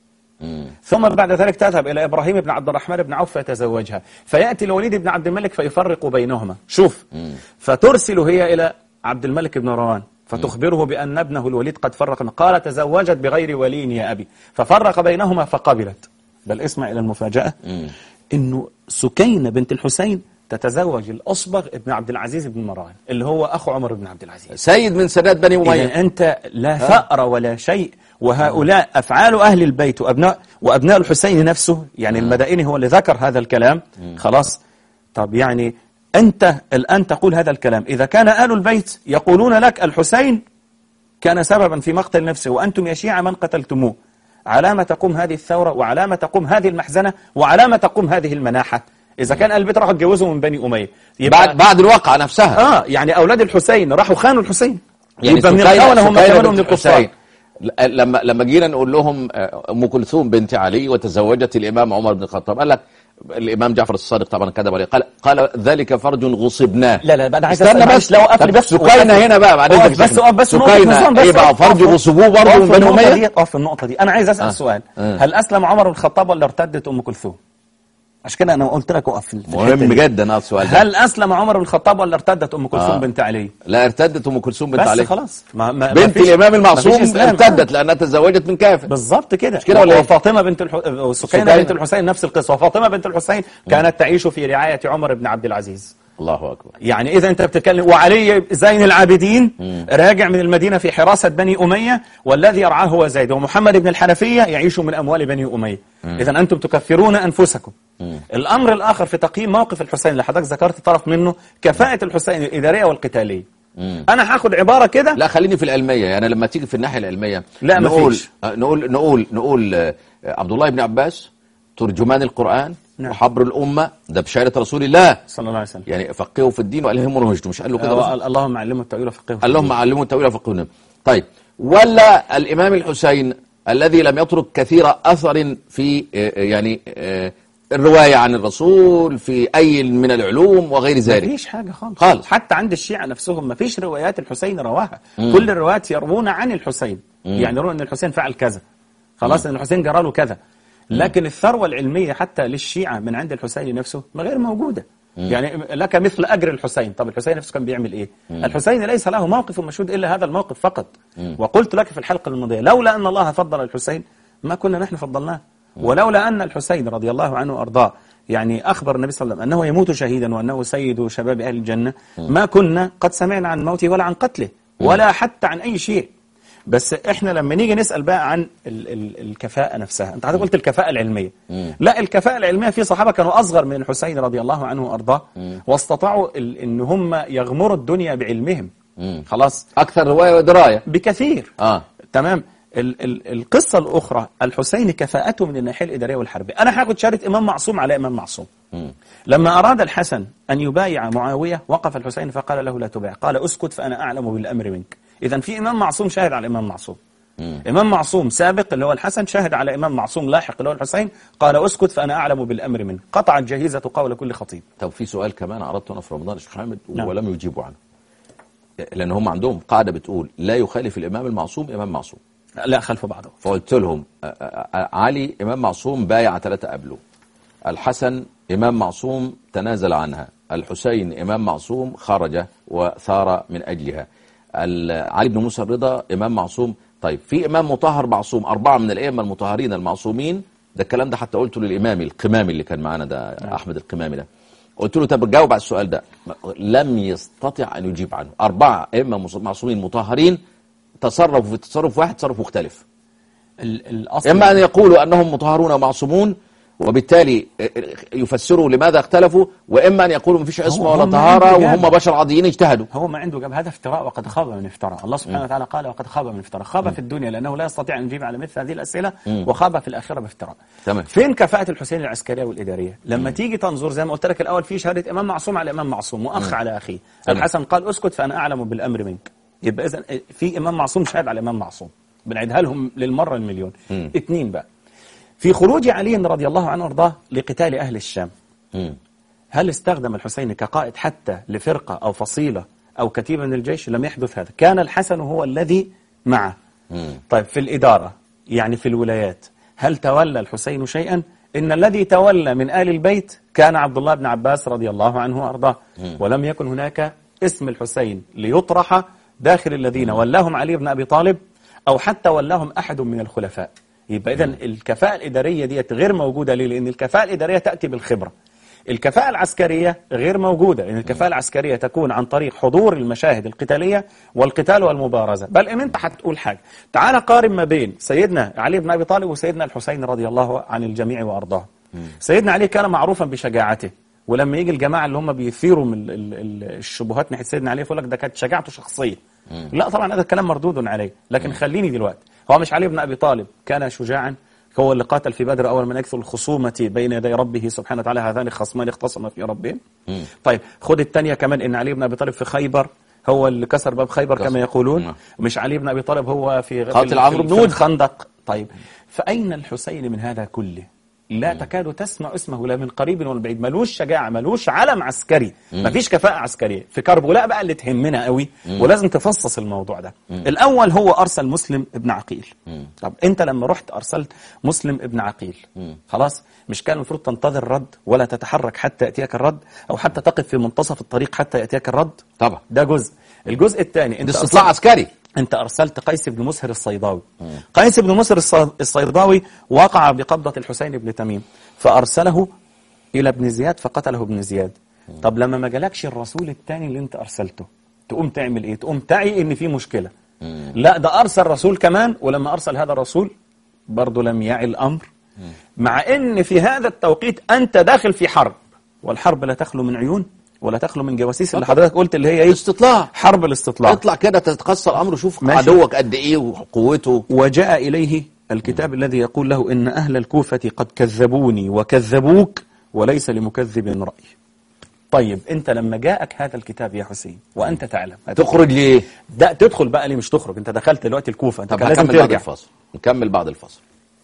ثم بعد ذلك تذهب إلى إبراهيم بن عبد الرحمن بن عوف فيتزوجها فيأتي الوليد بن عبد الملك فيفرق بينهما شوف فترسل هي إلى عبد الملك بن مروان فتخبره بأن ابنه الوليد قد فرق قال تزوجت بغير ولي يا أبي ففرق بينهما فقبلت بل اسمع إلى المفاجأة إنه سكينة بنت الحسين تتزوج الأصبغ ابن عبد العزيز بن مروان اللي هو أخو عمر بن عبد العزيز سيد من سادات بني إذا أمية أنت لا ثأر ولا شيء وهؤلاء أفعال أهل البيت وأبناء وأبناء الحسين نفسه يعني المدائني هو اللي ذكر هذا الكلام خلاص طب يعني أنت الآن تقول هذا الكلام إذا كان آل البيت يقولون لك الحسين كان سببا في مقتل نفسه وأنتم يا شيعة من قتلتموه على ما تقوم هذه الثورة وعلى ما تقوم هذه المحزنة وعلى ما تقوم هذه المناحة إذا كان آل البيت راحوا اتجوزوا من بني أمية بعد بعد الواقعة نفسها آه يعني أولاد الحسين راحوا خانوا الحسين يعني يبقى من سكينة- الخونة هم سكينة كانوا من بنت الكفار حسين. ل- لما لما جينا نقول لهم آه، ام كلثوم بنت علي وتزوجت الامام عمر بن الخطاب قال لك الامام جعفر الصادق طبعا كذب عليه قال قال ذلك فرج غصبناه لا لا انا عايز استنى أسأل بس معلش، لو أقف طب لي بس سكينة هنا بقى بعد اقف إذنك بس اقف بس نقطة سكينة نظام بس ايه بقى اقف- فرج اقف- غصبوه برضه اقف من في بني النقطة اميه دي اقف في النقطة دي أنا عايز أسأل سؤال آه. هل أسلم عمر بن الخطاب ولا ارتدت أم كلثوم؟ عشان كده أنا قلت لك اقف في الحتة مهم دي. جدا هذا السؤال ده هل أسلم عمر بن الخطاب ولا ارتدت أم كلثوم آه. بنت علي؟ لا ارتدت ام كلثوم بنت بس علي خلاص ما ما بنت ما فيش- الامام ما المعصوم فيش إسلام. ارتدت لانها تزوجت من كافر بالظبط كده كده ولا إيه؟ وفاطمة بنت الح... وسكينة سكينة. بنت الحسين نفس القصة وفاطمة بنت الحسين كانت تعيش في رعاية عمر بن عبد العزيز الله اكبر يعني إذا أنت بتتكلم وعلي زين العابدين راجع من المدينة في حراسة بني أمية والذي يرعاه هو زيد ومحمد بن الحنفية يعيش من أموال بني أمية إذا أنتم تكفرون أنفسكم الأمر الآخر في تقييم موقف الحسين اللي حضرتك ذكرت طرف منه كفاءة الحسين الإدارية والقتالية أنا هاخد عبارة كده لا خليني في العلميه يعني لما تيجي في الناحيه العلميه لا، نقول مفيش. آه، نقول نقول نقول آه، عبد الله بن عباس ترجمان القران نعم. وحبر الامه ده بشهاده رسول الله صلى الله عليه وسلم يعني فقهوا في الدين والهموا رشد مش قال له كده آه، الرسول؟ اللهم علمه التأويل وفقهه في قال لهم الدين. علموا التاويل وفقهوا طيب ولا الامام الحسين الذي لم يترك كثير اثر في آه، يعني آه، الروايه عن الرسول في اي من العلوم وغير ذلك مفيش حاجة خالص خالص. حتى عند الشيعة نفسهم مفيش روايات الحسين رواها كل الروايات يروون عن الحسين يعني يرون أن الحسين فعل كذا خلاص أن الحسين جرى له كذا لكن الثروة العلمية حتى للشيعة من عند الحسين نفسه ما غير موجودة يعني لك مثل أجر الحسين طب الحسين نفسه كان بيعمل إيه الحسين ليس له موقف مشهود إلا هذا الموقف فقط وقلت لك في الحلقة الماضية لولا أن الله فضل الحسين ما كنا نحن فضلناه ولولا أن الحسين رضي الله عنه وأرضاه يعني أخبر النبي صلى الله عليه وسلم أنه يموت شهيدا وأنه سيد شباب أهل الجنة ما كنا قد سمعنا عن موته ولا عن قتله ولا حتى عن أي شيء بس احنا لما نيجي نسأل بقى عن ال ال الكفاءة نفسها انت حضرتك قلت الكفاءة العلمية لا الكفاءة العلمية في صحابة كانوا أصغر من الحسين رضي الله عنه وأرضاه واستطاعوا ال ان هم يغمروا الدنيا بعلمهم خلاص اكثر روايه ودرايه بكثير اه تمام ال ال القصة الأخرى الحسين كفاءته من الناحية الإدارية والحربية أنا هاخد شهادة إمام معصوم على إمام معصوم لما أراد الحسن أن يبايع معاوية وقف الحسين فقال له لا تبايع قال أسكت فأنا أعلم بالأمر منك إذا في إمام معصوم شاهد على إمام معصوم إمام معصوم سابق اللي هو الحسن شاهد على إمام معصوم لاحق اللي هو الحسين قال أسكت فأنا أعلم بالأمر منك قطعت جهيزة قول كل خطيب طب في سؤال كمان عرضته انا في رمضان الشيخ حامد نعم. ولم يجيبوا عنه لان هم عندهم قاعده بتقول لا يخالف الامام المعصوم امام معصوم لا خلف بعضه فقلت لهم آه، آه، آه، علي امام معصوم بايع ثلاثه قبله الحسن امام معصوم تنازل عنها الحسين امام معصوم خرج وثار من اجلها ال- علي بن موسى الرضا امام معصوم طيب في امام مطهر معصوم اربعه من الائمه المطهرين المعصومين ده الكلام ده حتى قلته للامام القمامي اللي كان معانا ده احمد القمامي ده قلت له طب جاوب على السؤال ده لم يستطع ان يجيب عنه اربعه ائمه مص- معصومين مطهرين تصرفوا في تصرف واحد تصرف مختلف ال- الأصل إما أن يقولوا أنهم مطهرون ومعصومون وبالتالي يفسروا لماذا اختلفوا وإما أن يقولوا مفيش عصمة هو- ولا هم طهارة عنده وهم إجابة. بشر عاديين اجتهدوا هو ما عنده جاب هذا افتراء وقد خاب من افترى الله سبحانه وتعالى قال وقد خاب من افترى خاب في الدنيا لأنه لا يستطيع أن يجيب على مثل هذه الأسئلة وخاب في الآخرة بافتراء تمام. فين كفاءة الحسين العسكرية والإدارية لما تيجي تنظر زي ما قلت لك الأول في شهادة إمام معصوم على إمام معصوم وأخ على أخيه تمام. الحسن قال أسكت فأنا أعلم بالأمر منك يبقى إذا في إمام معصوم شهد على إمام معصوم بنعيدها لهم للمرة المليون اثنين بقى في خروج علي رضي الله عنه وارضاه لقتال أهل الشام مم. هل استخدم الحسين كقائد حتى لفرقة أو فصيلة أو كتيبة من الجيش لم يحدث هذا كان الحسن هو الذي معه طيب في الإدارة يعني في الولايات هل تولى الحسين شيئا إن الذي تولى من آل البيت كان عبد الله بن عباس رضي الله عنه وأرضاه ولم يكن هناك اسم الحسين ليطرح داخل الذين ولاهم علي بن أبي طالب أو حتى ولاهم أحد من الخلفاء يبقى إذن الكفاءة الإدارية ديت غير موجودة ليه؟ لأن الكفاءة الإدارية تأتي بالخبرة الكفاءة العسكرية غير موجودة لأن الكفاءة العسكرية تكون عن طريق حضور المشاهد القتالية والقتال والمبارزة بل إن أنت هتقول حاجة تعال قارن ما بين سيدنا علي بن أبي طالب وسيدنا الحسين رضي الله عن الجميع وأرضاه سيدنا علي كان معروفا بشجاعته ولما يجي الجماعه اللي هم بيثيروا من ال- ال- ال- الشبهات ناحيه سيدنا علي يقول لك ده كانت شجاعته شخصيه لا طبعا هذا الكلام مردود عليه لكن خليني دلوقتي هو مش علي بن ابي طالب كان شجاعا هو اللي قاتل في بدر اول من يكثر الخصومه بين يدي ربه سبحانه وتعالى هذان الخصمان اختصما في ربهم طيب خد الثانيه كمان ان علي بن ابي طالب في خيبر هو اللي كسر باب خيبر كسر. كما يقولون نعم. مش علي بن ابي طالب هو في قاتل في- عمرو في- بن في ود. الخندق طيب فاين الحسين من هذا كله لا تكاد تسمع اسمه لا من قريب ولا بعيد ملوش شجاعه ملوش علم عسكري مفيش كفاءه عسكريه في كربلاء بقى اللي تهمنا قوي ولازم تفصص الموضوع ده الاول هو ارسل مسلم ابن عقيل طب انت لما رحت ارسلت مسلم ابن عقيل خلاص مش كان المفروض تنتظر رد ولا تتحرك حتى ياتيك الرد او حتى تقف في منتصف الطريق حتى ياتيك الرد طبعا ده جزء الجزء الثاني انت ده استطلاع أرسلت- عسكري انت ارسلت قيس بن مسهر الصيداوي قيس بن مسهر الص- الصيداوي وقع بقبضة الحسين بن تميم فارسله الى ابن زياد فقتله ابن زياد طب لما ما جالكش الرسول الثاني اللي انت ارسلته تقوم تعمل ايه تقوم تعي ان في مشكلة لا ده ارسل رسول كمان ولما ارسل هذا الرسول برضه لم يعي الامر مع ان في هذا التوقيت انت داخل في حرب والحرب لا تخلو من عيون ولا تخلو من جواسيس اللي حضرتك قلت اللي هي ايه استطلاع حرب الاستطلاع اطلع كده تتقصى الامر وشوف ماشي. عدوك قد ايه وقوته وجاء إليه الكتاب الذي يقول له إن أهل الكوفة قد كذبوني وكذبوك وليس لمكذب رأي طيب أنت لما جاءك هذا الكتاب يا حسين وأنت تعلم تخرج ليه ده تدخل بقى ليه مش تخرج أنت دخلت دلوقتي الكوفة أنت طب كان لازم هنكمل بعد ترجع الفاصل نكمل بعد الفاصل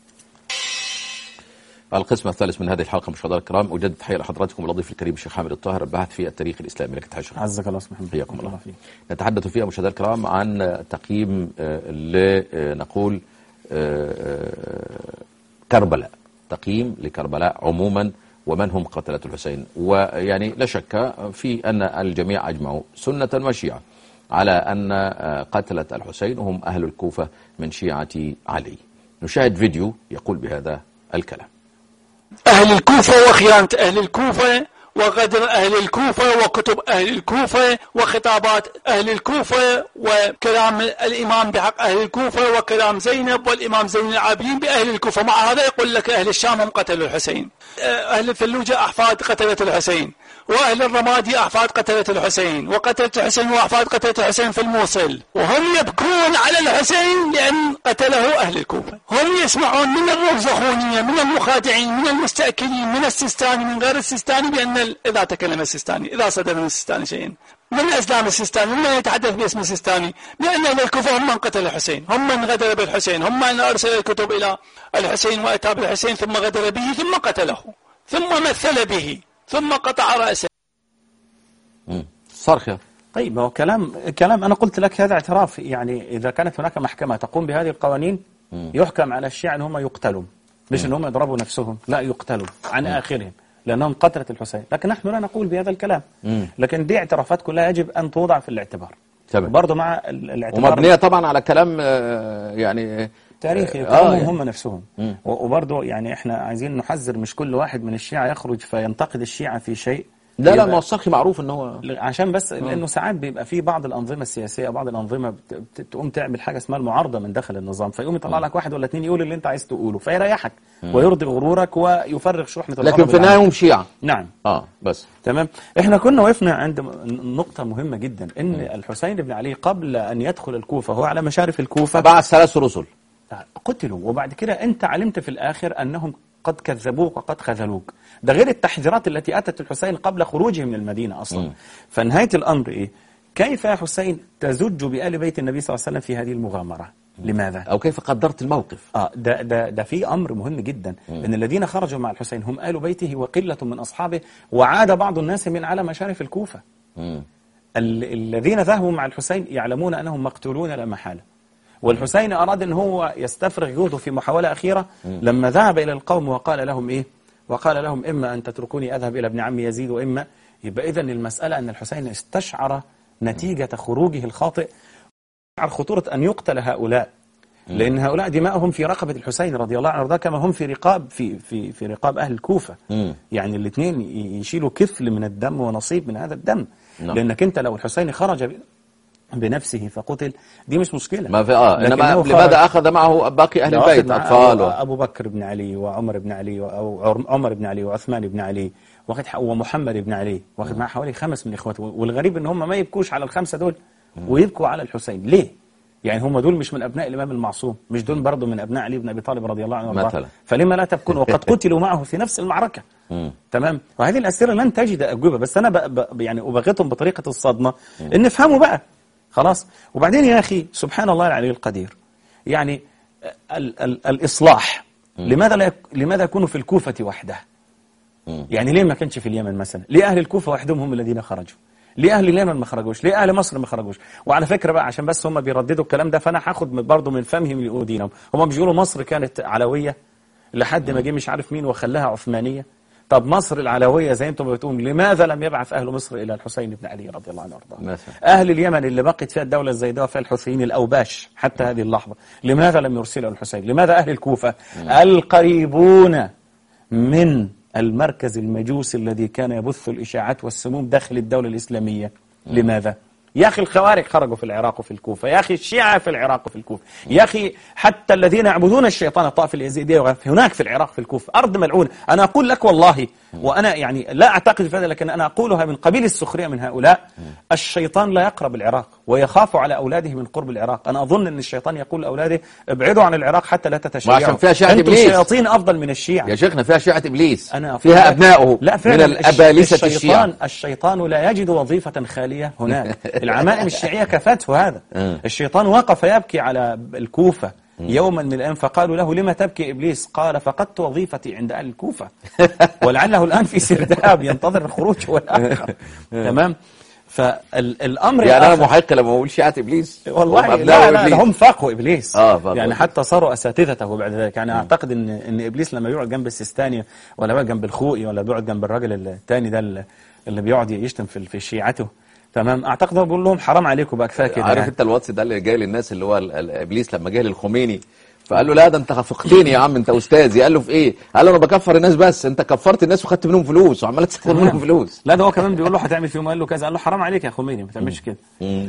القسم الثالث من هذه الحلقه مشاهدينا الكرام اجدد تحيه لحضراتكم الضيف الكريم الشيخ حامد الطاهر الباحث في التاريخ الاسلامي لك تحيه شيخ عزك الله سبحانه حياكم الله فيك نتحدث فيها مشاهدينا الكرام عن تقييم آه، لنقول كربلاء تقييم لكربلاء عموما ومن هم قتلة الحسين ويعني لا شك في أن الجميع أجمعوا سنة وشيعة على أن آه، قتلة الحسين هم أهل الكوفة من شيعة علي نشاهد فيديو يقول بهذا الكلام أهل الكوفة وخيانة أهل الكوفة وغدر أهل الكوفة وكتب أهل الكوفة وخطابات أهل الكوفة وكلام الإمام بحق أهل الكوفة وكلام زينب والإمام زين العابدين بأهل الكوفة مع هذا يقول لك أهل الشام هم قتلوا الحسين أهل الفلوجة أحفاد قتلة الحسين وأهل الرمادي أحفاد قتلة الحسين وقتلة الحسين وأحفاد قتلة الحسين في الموصل وهم يبكون على الحسين لأن قتله أهل الكوفة هم يسمعون من الرمزخونية من المخادعين من المستأكلين من السيستاني من غير السيستاني بأن ال- إذا تكلم السيستاني إذا صدر من السيستاني شيء من أسلام السيستاني من يتحدث باسم السيستاني لأن أهل الكوفة هم من قتل الحسين هم من غدر بالحسين هم من أرسل الكتب إلى الحسين وأتى بالحسين ثم غدر به ثم قتله ثم مثل به ثم قطع رأسه مم. صرخ يا طيب ما هو كلام كلام انا قلت لك هذا اعتراف يعني اذا كانت هناك محكمه تقوم بهذه القوانين يحكم على الشيعة ان هم يقتلوا مش ان هم يضربوا نفسهم لا يقتلوا عن اخرهم لانهم قتلة الحسين لكن نحن لا نقول بهذا الكلام لكن دي اعترافات كلها يجب ان توضع في الاعتبار تمام. برضه مع ال- الاعتبار ومبنية طبعا على كلام آه، يعني تاريخي آه، كلامهم يعني. هم نفسهم و- وبرضه يعني احنا عايزين نحذر مش كل واحد من الشيعة يخرج فينتقد الشيعة في شيء لا لا يبقى- ما هو الصرخي معروف ان هو عشان بس لانه ساعات بيبقى في بعض الانظمه السياسيه بعض الانظمه بت- بت- تقوم تعمل حاجه اسمها المعارضه من داخل النظام فيقوم يطلع لك واحد ولا اثنين يقول اللي انت عايز تقوله فيريحك ويرضي غرورك ويفرغ شحنه لكن الغضب في النهايه العام. هم شيعة نعم اه بس تمام احنا كنا وقفنا عند م- نقطه مهمه جدا ان الحسين بن علي قبل ان يدخل الكوفه هو على مشارف الكوفه بعث ثلاث رسل قتلوا وبعد كده انت علمت في الاخر انهم قد كذبوك وقد خذلوك ده غير التحذيرات التي اتت الحسين قبل خروجه من المدينه اصلا مم. فنهايه الامر ايه كيف يا حسين تزج بآل بيت النبي صلى الله عليه وسلم في هذه المغامره لماذا او كيف قدرت الموقف اه ده ده ده في امر مهم جدا ان الذين خرجوا مع الحسين هم ال بيته وقله من اصحابه وعاد بعض الناس من على مشارف الكوفه مم. ال- الذين ذهبوا مع الحسين يعلمون أنهم مقتولون لا محالة والحسين أراد أن هو يستفرغ جهده في محاولة أخيرة لما ذهب إلى القوم وقال لهم إيه وقال لهم إما أن تتركوني أذهب إلى ابن عمي يزيد وإما يبقى إذن المسألة أن الحسين استشعر نتيجة خروجه الخاطئ على خطورة أن يقتل هؤلاء لأن هؤلاء دماؤهم في رقبة الحسين رضي الله عنه وارضاه كما هم في رقاب في في في رقاب أهل الكوفة مم. يعني الاثنين ي- يشيلوا كفل من الدم ونصيب من هذا الدم نعم. لأنك أنت لو الحسين خرج ب- بنفسه فقتل دي مش مشكلة ما في اه انما لكنه خرج- لماذا اخذ معه باقي اهل ده واخد البيت معاه اطفال و... أبو بكر بن علي وعمر بن علي و- أو عر- عمر بن علي وعثمان بن علي واخد حق- ومحمد بن علي واخد معاه حوالي خمس من اخواته والغريب ان هم ما يبكوش على الخمسه دول ويبكوا على الحسين ليه؟ يعني هم دول مش من ابناء الامام المعصوم مش دول برضه من ابناء علي بن ابي طالب رضي الله عنه وارضاه مثلا. فلما لا تبكون وقد قتلوا معه في نفس المعركه تمام وهذه الاسئله لن تجد اجوبه بس انا ب... ب... يعني ابغتهم بطريقه الصدمه ان افهموا بقى خلاص وبعدين يا اخي سبحان الله العلي القدير يعني ال... ال... الاصلاح لماذا لا يك... لماذا يكون في الكوفه وحدها يعني ليه ما كانش في اليمن مثلا ليه اهل الكوفه وحدهم هم الذين خرجوا ليه اهل اليمن ما خرجوش ليه اهل مصر ما خرجوش وعلى فكره بقى عشان بس هم بيرددوا الكلام ده فانا هاخد من- برضه من فمهم ليقولوا دينهم هم مش بيقولوا مصر كانت علويه لحد ما جه مش عارف مين وخلاها عثمانيه طب مصر العلويه زي انتم بتقولوا لماذا لم يبعث اهل مصر الى الحسين بن علي رضي الله عنه وارضاه مثلا. اهل اليمن اللي بقت فيها الدوله الزيداء فيها الحوثيين الاوباش حتى هذه اللحظه لماذا لم يرسلوا الحسين لماذا اهل الكوفه القريبون من المركز المجوسي الذي كان يبث الإشاعات والسموم داخل الدولة الإسلامية لماذا؟ يا أخي الخوارج خرجوا في العراق وفي الكوفة يا أخي الشيعة في العراق وفي الكوفة يا أخي حتى الذين يعبدون الشيطان الطائفة اليزيدية هناك في العراق في الكوفة أرض ملعونة أنا أقول لك والله وأنا يعني لا أعتقد في هذا لكن أنا أقولها من قبيل السخرية من هؤلاء الشيطان لا يقرب العراق ويخاف على أولاده من قرب العراق أنا أظن أن الشيطان يقول لأولاده ابعدوا عن العراق حتى لا تتشيعوا وعشان فيها شيعة أنتم إبليس. شياطين أفضل من الشيعة يا شيخنا فيها شيعة إبليس أنا أقول فيها لك- أبنائه لا من فعلا الأبالسة الشيطان الشيعة الشيطان لا يجد وظيفة خالية هناك العمائم الشيعية كفته هذا الشيطان وقف يبكي على الكوفة يوما من الأيام فقالوا له لما تبكي إبليس قال فقدت وظيفتي عند أهل الكوفة ولعله الآن في سرداب ينتظر الخروج هو الآخر تمام فالأمر يعني أنا الآخر- محق لما أقول شيعة إبليس والله هم أبناء لا لا إبليس. ده هم فاقوا ابليس آه، فاقوا يعني إبليس. حتى صاروا اساتذته بعد ذلك يعني اعتقد ان ان ابليس لما يقعد جنب السيستاني ولا يقعد جنب الخوئي ولا بيقعد جنب الراجل الثاني ده اللي- اللي بيقعد يشتم في في شيعته تمام اعتقد هو بيقول لهم حرام عليكم بقى كفايه كده عارف يعني. انت الواتس ده اللي جاي للناس اللي هو ال- ال- ابليس لما جه للخميني فقال له لا ده انت فقتني يا عم انت استاذي قال له في ايه؟ قال له انا بكفر الناس بس انت كفرت الناس وخدت منهم فلوس وعمال تاخد منهم فلوس لا ده هو كمان بيقول له هتعمل فيهم قال له كذا قال له حرام عليك يا خميني ما تعملش كده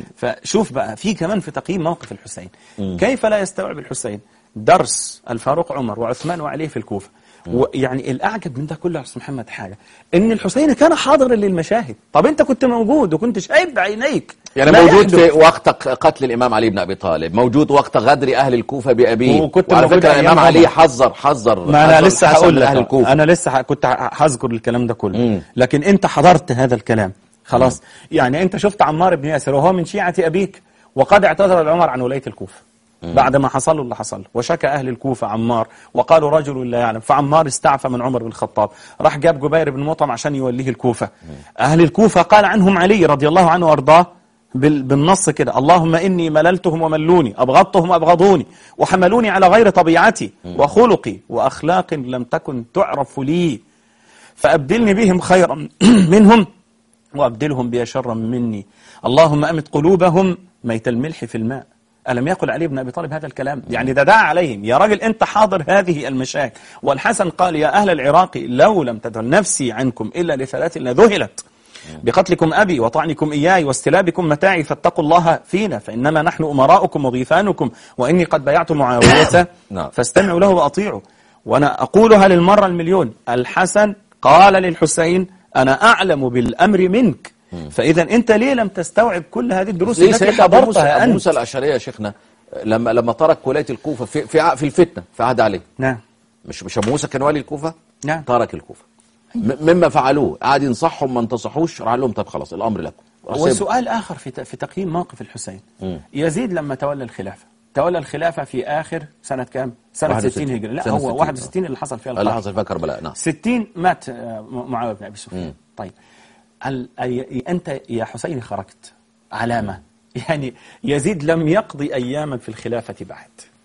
فشوف بقى في كمان في تقييم موقف الحسين كيف لا يستوعب الحسين درس الفاروق عمر وعثمان وعلي في الكوفه ويعني الاعجب من ده كله يا استاذ محمد حاجه ان الحسين كان حاضرا للمشاهد طب انت كنت موجود وكنت شايف بعينيك يعني ما موجود يحدث. في وقت قتل الامام علي بن ابي طالب موجود وقت غدر اهل الكوفه بابيه وكنت وعلى موجود فكره أيام الامام عمر. علي حذر حذر ما انا حذر لسه الحسن هقول من لك اهل الكوفه انا لسه ه- كنت ه- هذكر الكلام ده كله مم. لكن انت حضرت هذا الكلام خلاص يعني انت شفت عمار بن ياسر وهو من شيعة ابيك وقد اعتذر العمر عن ولاية الكوفة بعد ما حصل له اللي حصل وشكى اهل الكوفة عمار وقالوا رجل لا يعلم فعمار استعفى من عمر بن الخطاب راح جاب جبير بن مطعم عشان يوليه الكوفة اهل الكوفة قال عنهم علي رضي الله عنه وارضاه بال- بالنص كده اللهم إني مللتهم وملوني أبغضتهم وأبغضوني وحملوني على غير طبيعتي وخلقي وأخلاق لم تكن تعرف لي فأبدلني بهم خيرا منهم وأبدلهم بي شرا مني اللهم أمت قلوبهم ميت الملح في الماء ألم يقل علي بن أبي طالب هذا الكلام يعني ده دعا عليهم يا راجل أنت حاضر هذه المشاكل والحسن قال يا أهل العراق لو لم تدل نفسي عنكم إلا لثلاث لذهلت بقتلكم أبي وطعنكم إياي واستلابكم متاعي فاتقوا الله فينا فإنما نحن أمراؤكم وضيفانكم وإني قد بايعت معاوية نعم. فاستمعوا له وأطيعوا وأنا أقولها للمرة المليون الحسن قال للحسين أنا أعلم بالأمر منك فإذا أنت ليه لم تستوعب كل هذه الدروس ليه التي سيدنا ابو موسى حضرتها ابو موسى أنت الاشعري يا شيخنا لما لما ترك ولايه الكوفه في في ع- في الفتنه في عهد علي نعم مش مش ابو موسى كان والي الكوفه نعم. ترك الكوفه م- مما فعلوه قعد ينصحهم ما انتصحوش راح قال لهم طب خلاص الامر لكم راح سيبهم. وسؤال آخر في ت- في تقييم موقف الحسين يزيد لما تولى الخلافة تولى الخلافة في آخر سنة كام؟ سنة 61. 60 هجري لا سنة هو 60. 61 اللي حصل فيها اللي القحط حصل فيها كربلاء نعم 60 مات آه، م- معاوية بن أبي سفيان طيب ال- أي- أنت يا حسين خرجت علامة يعني يزيد لم يقضي أياما في الخلافة بعد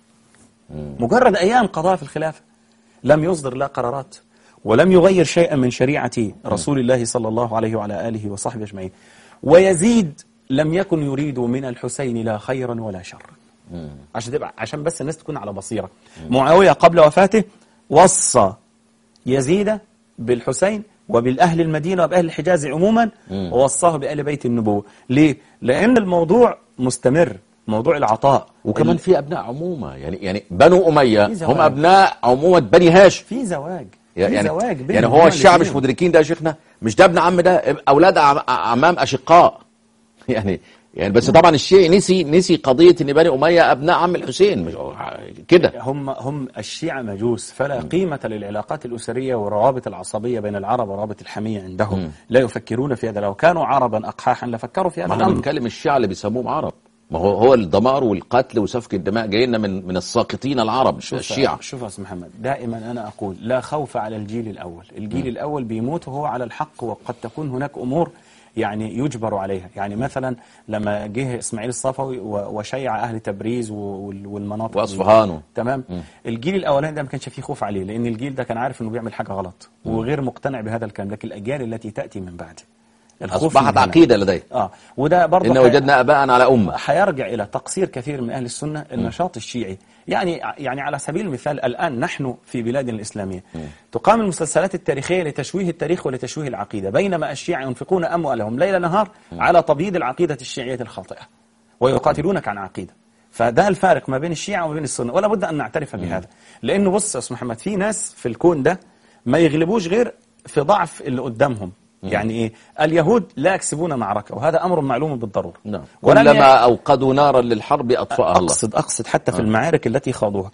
مجرد أيام قضاء في الخلافة لم يصدر لا قرارات ولم يغير شيئا من شريعة رسول الله صلى الله عليه وعلى آله وصحبه أجمعين ويزيد لم يكن يريد من الحسين لا خيرا ولا شرا عشان تبقى عشان بس الناس تكون على بصيرة معاوية قبل وفاته وصى يزيد بالحسين وبالأهل المدينة وبأهل الحجاز عموما ووصاه بأهل بيت النبوة ليه؟ لأن الموضوع مستمر موضوع العطاء وكمان ال- في ابناء عمومه يعني يعني بنو اميه في زواج. هم ابناء عمومه بني هاشم في زواج يعني زواج بين يعني هو هما الشعب مش الاتنين. مدركين ده يا شيخنا مش ده ابن عم ده اولاد عم- عمام اشقاء يعني يعني بس طبعا الشيعي نسي نسي قضيه ان بني اميه ابناء عم الحسين مش كده هم هم الشيعة مجوس فلا قيمة للعلاقات الأسرية والروابط العصبية بين العرب وروابط الحمية عندهم لا يفكرون في هذا لو كانوا عربا أقحاحا لفكروا في هذا ما احنا الأمر بنتكلم الشيعة اللي بيسموهم عرب ما هو هو الدمار والقتل وسفك الدماء جاي لنا من من الساقطين العرب الشيعة شوف يا أستاذ محمد دائما أنا أقول لا خوف على الجيل الأول الجيل الأول بيموت وهو على الحق وقد تكون هناك أمور يعني يجبر عليها يعني مثلا لما جه إسماعيل الصفوي و- وشيع أهل تبريز و- وال- والمناطق وأصفهان و- تمام الجيل الاولاني ده ما كانش فيه خوف عليه لان الجيل ده كان عارف انه بيعمل حاجه غلط وغير مقتنع بهذا الكلام لكن الاجيال التي تاتي من بعده الخوف اصبحت من هنا. عقيدة لديه اه وده برضه ان حي- وجدنا اباء على امة حيرجع الى تقصير كثير من اهل السنه النشاط الشيعي يعني يعني على سبيل المثال الان نحن في بلادنا الاسلاميه تقام المسلسلات التاريخيه لتشويه التاريخ ولتشويه العقيده بينما الشيعة ينفقون اموالهم ليل نهار على تبييض العقيده الشيعيه الخاطئه ويقاتلونك عن عقيده فده الفارق ما بين الشيعة وما بين السنة ولا بد أن نعترف بهذا لأنه بص يا أستاذ محمد في ناس في الكون ده ما يغلبوش غير في ضعف اللي قدامهم يعني إيه اليهود لا يكسبون معركة وهذا أمر معلوم بالضرورة نعم ولم كلما ي- اوقدوا نارا للحرب اطفاها الله أقصد أقصد حتى في المعارك التي خاضوها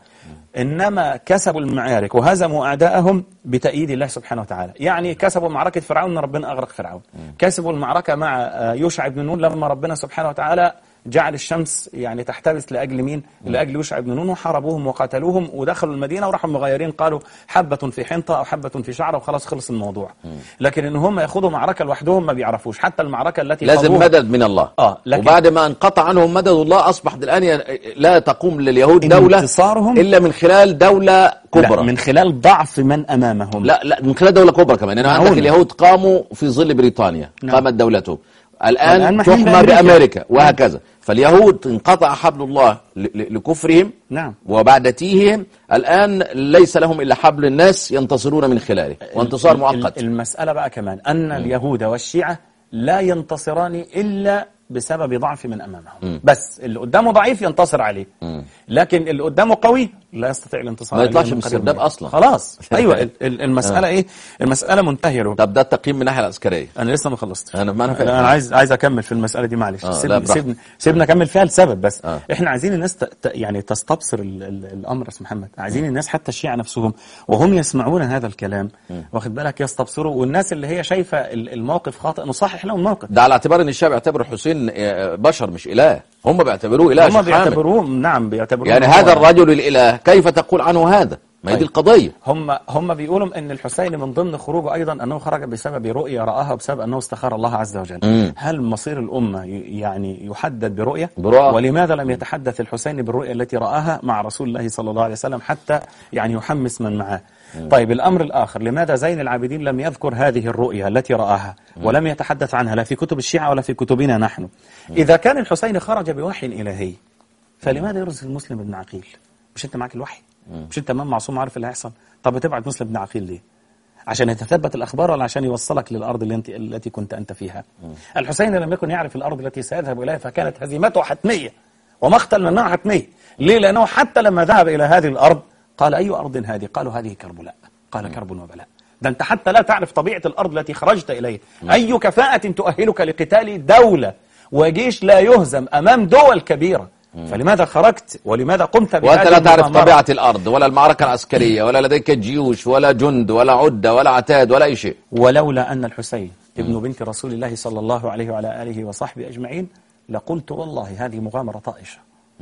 إنما كسبوا المعارك وهزموا أعداءهم بتأييد الله سبحانه وتعالى يعني كسبوا معركة فرعون أن ربنا أغرق فرعون كسبوا المعركة مع آه، يوشع بن نون لما ربنا سبحانه وتعالى جعل الشمس يعني تحتبس لاجل مين؟ لاجل يوشع بن نون وحاربوهم وقتلوهم ودخلوا المدينه وراحوا مغيرين قالوا حبه في حنطه او حبه في شعره وخلاص خلص الموضوع. لكن ان هم ياخذوا معركه لوحدهم ما بيعرفوش حتى المعركه التي لازم خاضوها- مدد من الله آه، لكن- وبعد ما انقطع عنهم مدد الله اصبحت الان ي- لا تقوم لليهود دولة انتصارهم- الا من خلال دولة لا كبرى من خلال ضعف من امامهم لا لا من خلال دولة كبرى كمان يعني عندك معقولة. اليهود قاموا في ظل بريطانيا نعم. قامت دولتهم والآن الآن محمين تحمى بأمريكا. بأمريكا وهكذا فاليهود انقطع حبل الله ل- ل- لكفرهم نعم. وبعد تيههم الآن ليس لهم إلا حبل الناس ينتصرون من خلاله وانتصار ال- مؤقت ال- المسألة بقى كمان أن اليهود والشيعة لا ينتصران إلا بسبب ضعف من أمامهم بس اللي قدامه ضعيف ينتصر عليه لكن اللي قدامه قوي لا يستطيع الانتصار ما عليه يطلعش من من قريب السرداب وبعيد. أصلاً. خلاص أيوة ال- ال- المسألة إيه المسألة منتهية له. طب ده التقييم من الناحية العسكرية انا لسه ما خلصتش أنا- ما أنا فاهم. انا عايز عايز اكمل في المساله دي معلش آه، لا، سيبني براحتك. سيبني سيبنا اكمل فيها لسبب بس آه. احنا عايزين الناس ت... ت... يعني تستبصر ال... ال... الامر يا استاذ محمد عايزين الناس حتى الشيعة نفسهم وهم يسمعون هذا الكلام واخد بالك يستبصروا والناس اللي هي شايفه ال- الموقف خاطئ نصحح لهم الموقف ده على اعتبار ان الشعب يعتبر الحسين آه، بشر مش اله هم بيعتبروه اله هم شيخ حامد. بيعتبروه نعم بيعتبروه يعني هو- هذا الرجل الاله كيف تقول عنه هذا ما هي دي طيب. القضيه هم هم بيقولوا ان الحسين من ضمن خروجه ايضا انه خرج بسبب رؤيه راها بسبب انه استخار الله عز وجل مم. هل مصير الامه ي- يعني يحدد برؤيه برؤى. ولماذا لم يتحدث الحسين بالرؤيه التي راها مع رسول الله صلى الله عليه وسلم حتى يعني يحمس من معه طيب الامر الاخر لماذا زين العابدين لم يذكر هذه الرؤيه التي راها ولم يتحدث عنها لا في كتب الشيعه ولا في كتبنا نحن اذا كان الحسين خرج بوحي الهي فلماذا يرسل مسلم بن عقيل مش انت معك الوحي مش انت امام معصوم عارف اللي هيحصل طب بتبعت مسلم بن عقيل ليه عشان يتثبت الاخبار ولا عشان يوصلك للارض اللي انت التي كنت انت فيها الحسين لم يكن يعرف الارض التي سيذهب اليها فكانت هزيمته حتميه ومقتل منها حتمي ليه لانه حتى لما ذهب الى هذه الارض قال اي ارض هذه قالوا هذه كربلاء قال كرب وبلاء ده انت حتى لا تعرف طبيعه الارض التي خرجت اليها اي كفاءه تؤهلك لقتال دوله وجيش لا يهزم امام دول كبيره فلماذا خرجت ولماذا قمت بهذه وانت لا تعرف المغامرة؟ طبيعه الارض ولا المعركه العسكريه ولا لديك جيوش ولا جند ولا عده ولا عتاد ولا اي شيء ولولا أن الحسين ابن بنت رسول الله صلى الله عليه وعلى آله وصحبه أجمعين لقلت والله هذه مغامرة طائشة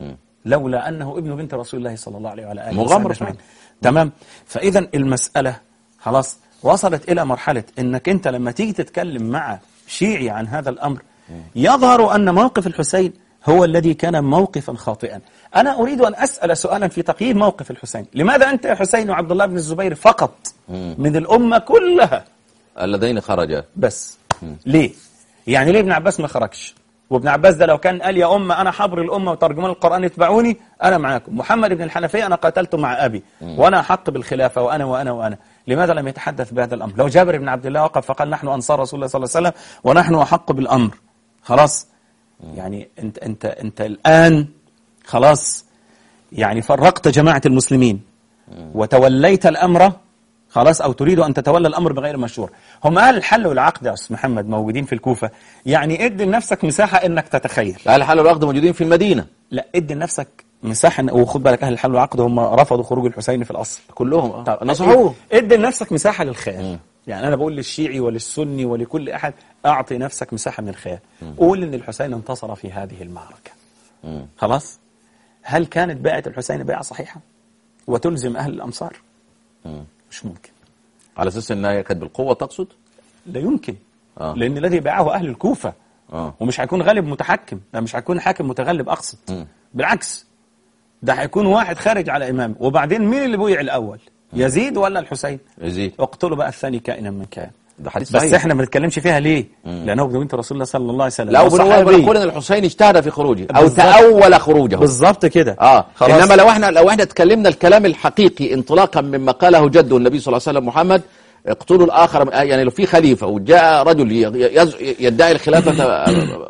لولا أنه ابن بنت رسول الله صلى الله عليه وعلى آله مغامرة وصحبه أجمعين تمام فإذا المسألة خلاص وصلت إلى مرحلة أنك أنت لما تيجي تتكلم مع شيعي عن هذا الأمر يظهر أن موقف الحسين هو الذي كان موقفا خاطئا أنا أريد أن أسأل سؤالا في تقييم موقف الحسين لماذا أنت يا حسين وعبد الله بن الزبير فقط من الأمة كلها اللذين خرجا بس ليه؟ يعني ليه ابن عباس ما خرجش؟ وابن عباس ده لو كان قال يا أمة أنا حبر الأمة وترجمان القرآن اتبعوني أنا معاكم محمد بن الحنفية أنا قاتلته مع أبي وأنا أحق بالخلافة وأنا وأنا وأنا لماذا لم يتحدث بهذا الأمر لو جابر بن عبد الله وقف فقال نحن أنصار رسول الله صلى الله عليه وسلم ونحن أحق بالأمر خلاص يعني أنت أنت أنت الآن خلاص يعني فرقت جماعة المسلمين وتوليت الأمر خلاص او تريد ان تتولى الامر بغير مشروع هم اهل الحل والعقد يا استاذ محمد موجودين في الكوفه يعني ادي لنفسك مساحه انك تتخيل اهل الحل والعقد موجودين في المدينه لا ادي لنفسك مساحه وخد بالك اهل الحل والعقد هم رفضوا خروج الحسين في الاصل كلهم آه. طب نصحوه ادي لنفسك مساحه للخيال يعني انا بقول للشيعي وللسني ولكل احد اعطي نفسك مساحه من الخيال قول ان الحسين انتصر في هذه المعركه مم. خلاص هل كانت بيعه الحسين بيعه صحيحه وتلزم اهل الامصار مم. مش ممكن على اساس انها هي كانت بالقوه تقصد لا يمكن آه. لان الذي باعه اهل الكوفه اه ومش هيكون غالب متحكم ده مش هيكون حاكم متغلب اقصد مم. بالعكس ده هيكون واحد خارج على امام وبعدين مين اللي بويع الاول يزيد ولا الحسين يزيد اقتلوا بقى الثاني كائنا من كان ده حديث بس صحيح. احنا ما بنتكلمش فيها ليه لانه بنت رسول الله صلى الله عليه وسلم لا وبنقول وصحابي. بنقول ان الحسين اجتهد في خروجه او بالظبط. تاول خروجه بالظبط كده اه خلاص. انما لو احنا لو احنا اتكلمنا الكلام الحقيقي انطلاقا مما قاله جده النبي صلى الله عليه وسلم محمد اقتلوا الاخر يعني لو في خليفه وجاء رجل ي- يز- يدعي الخلافه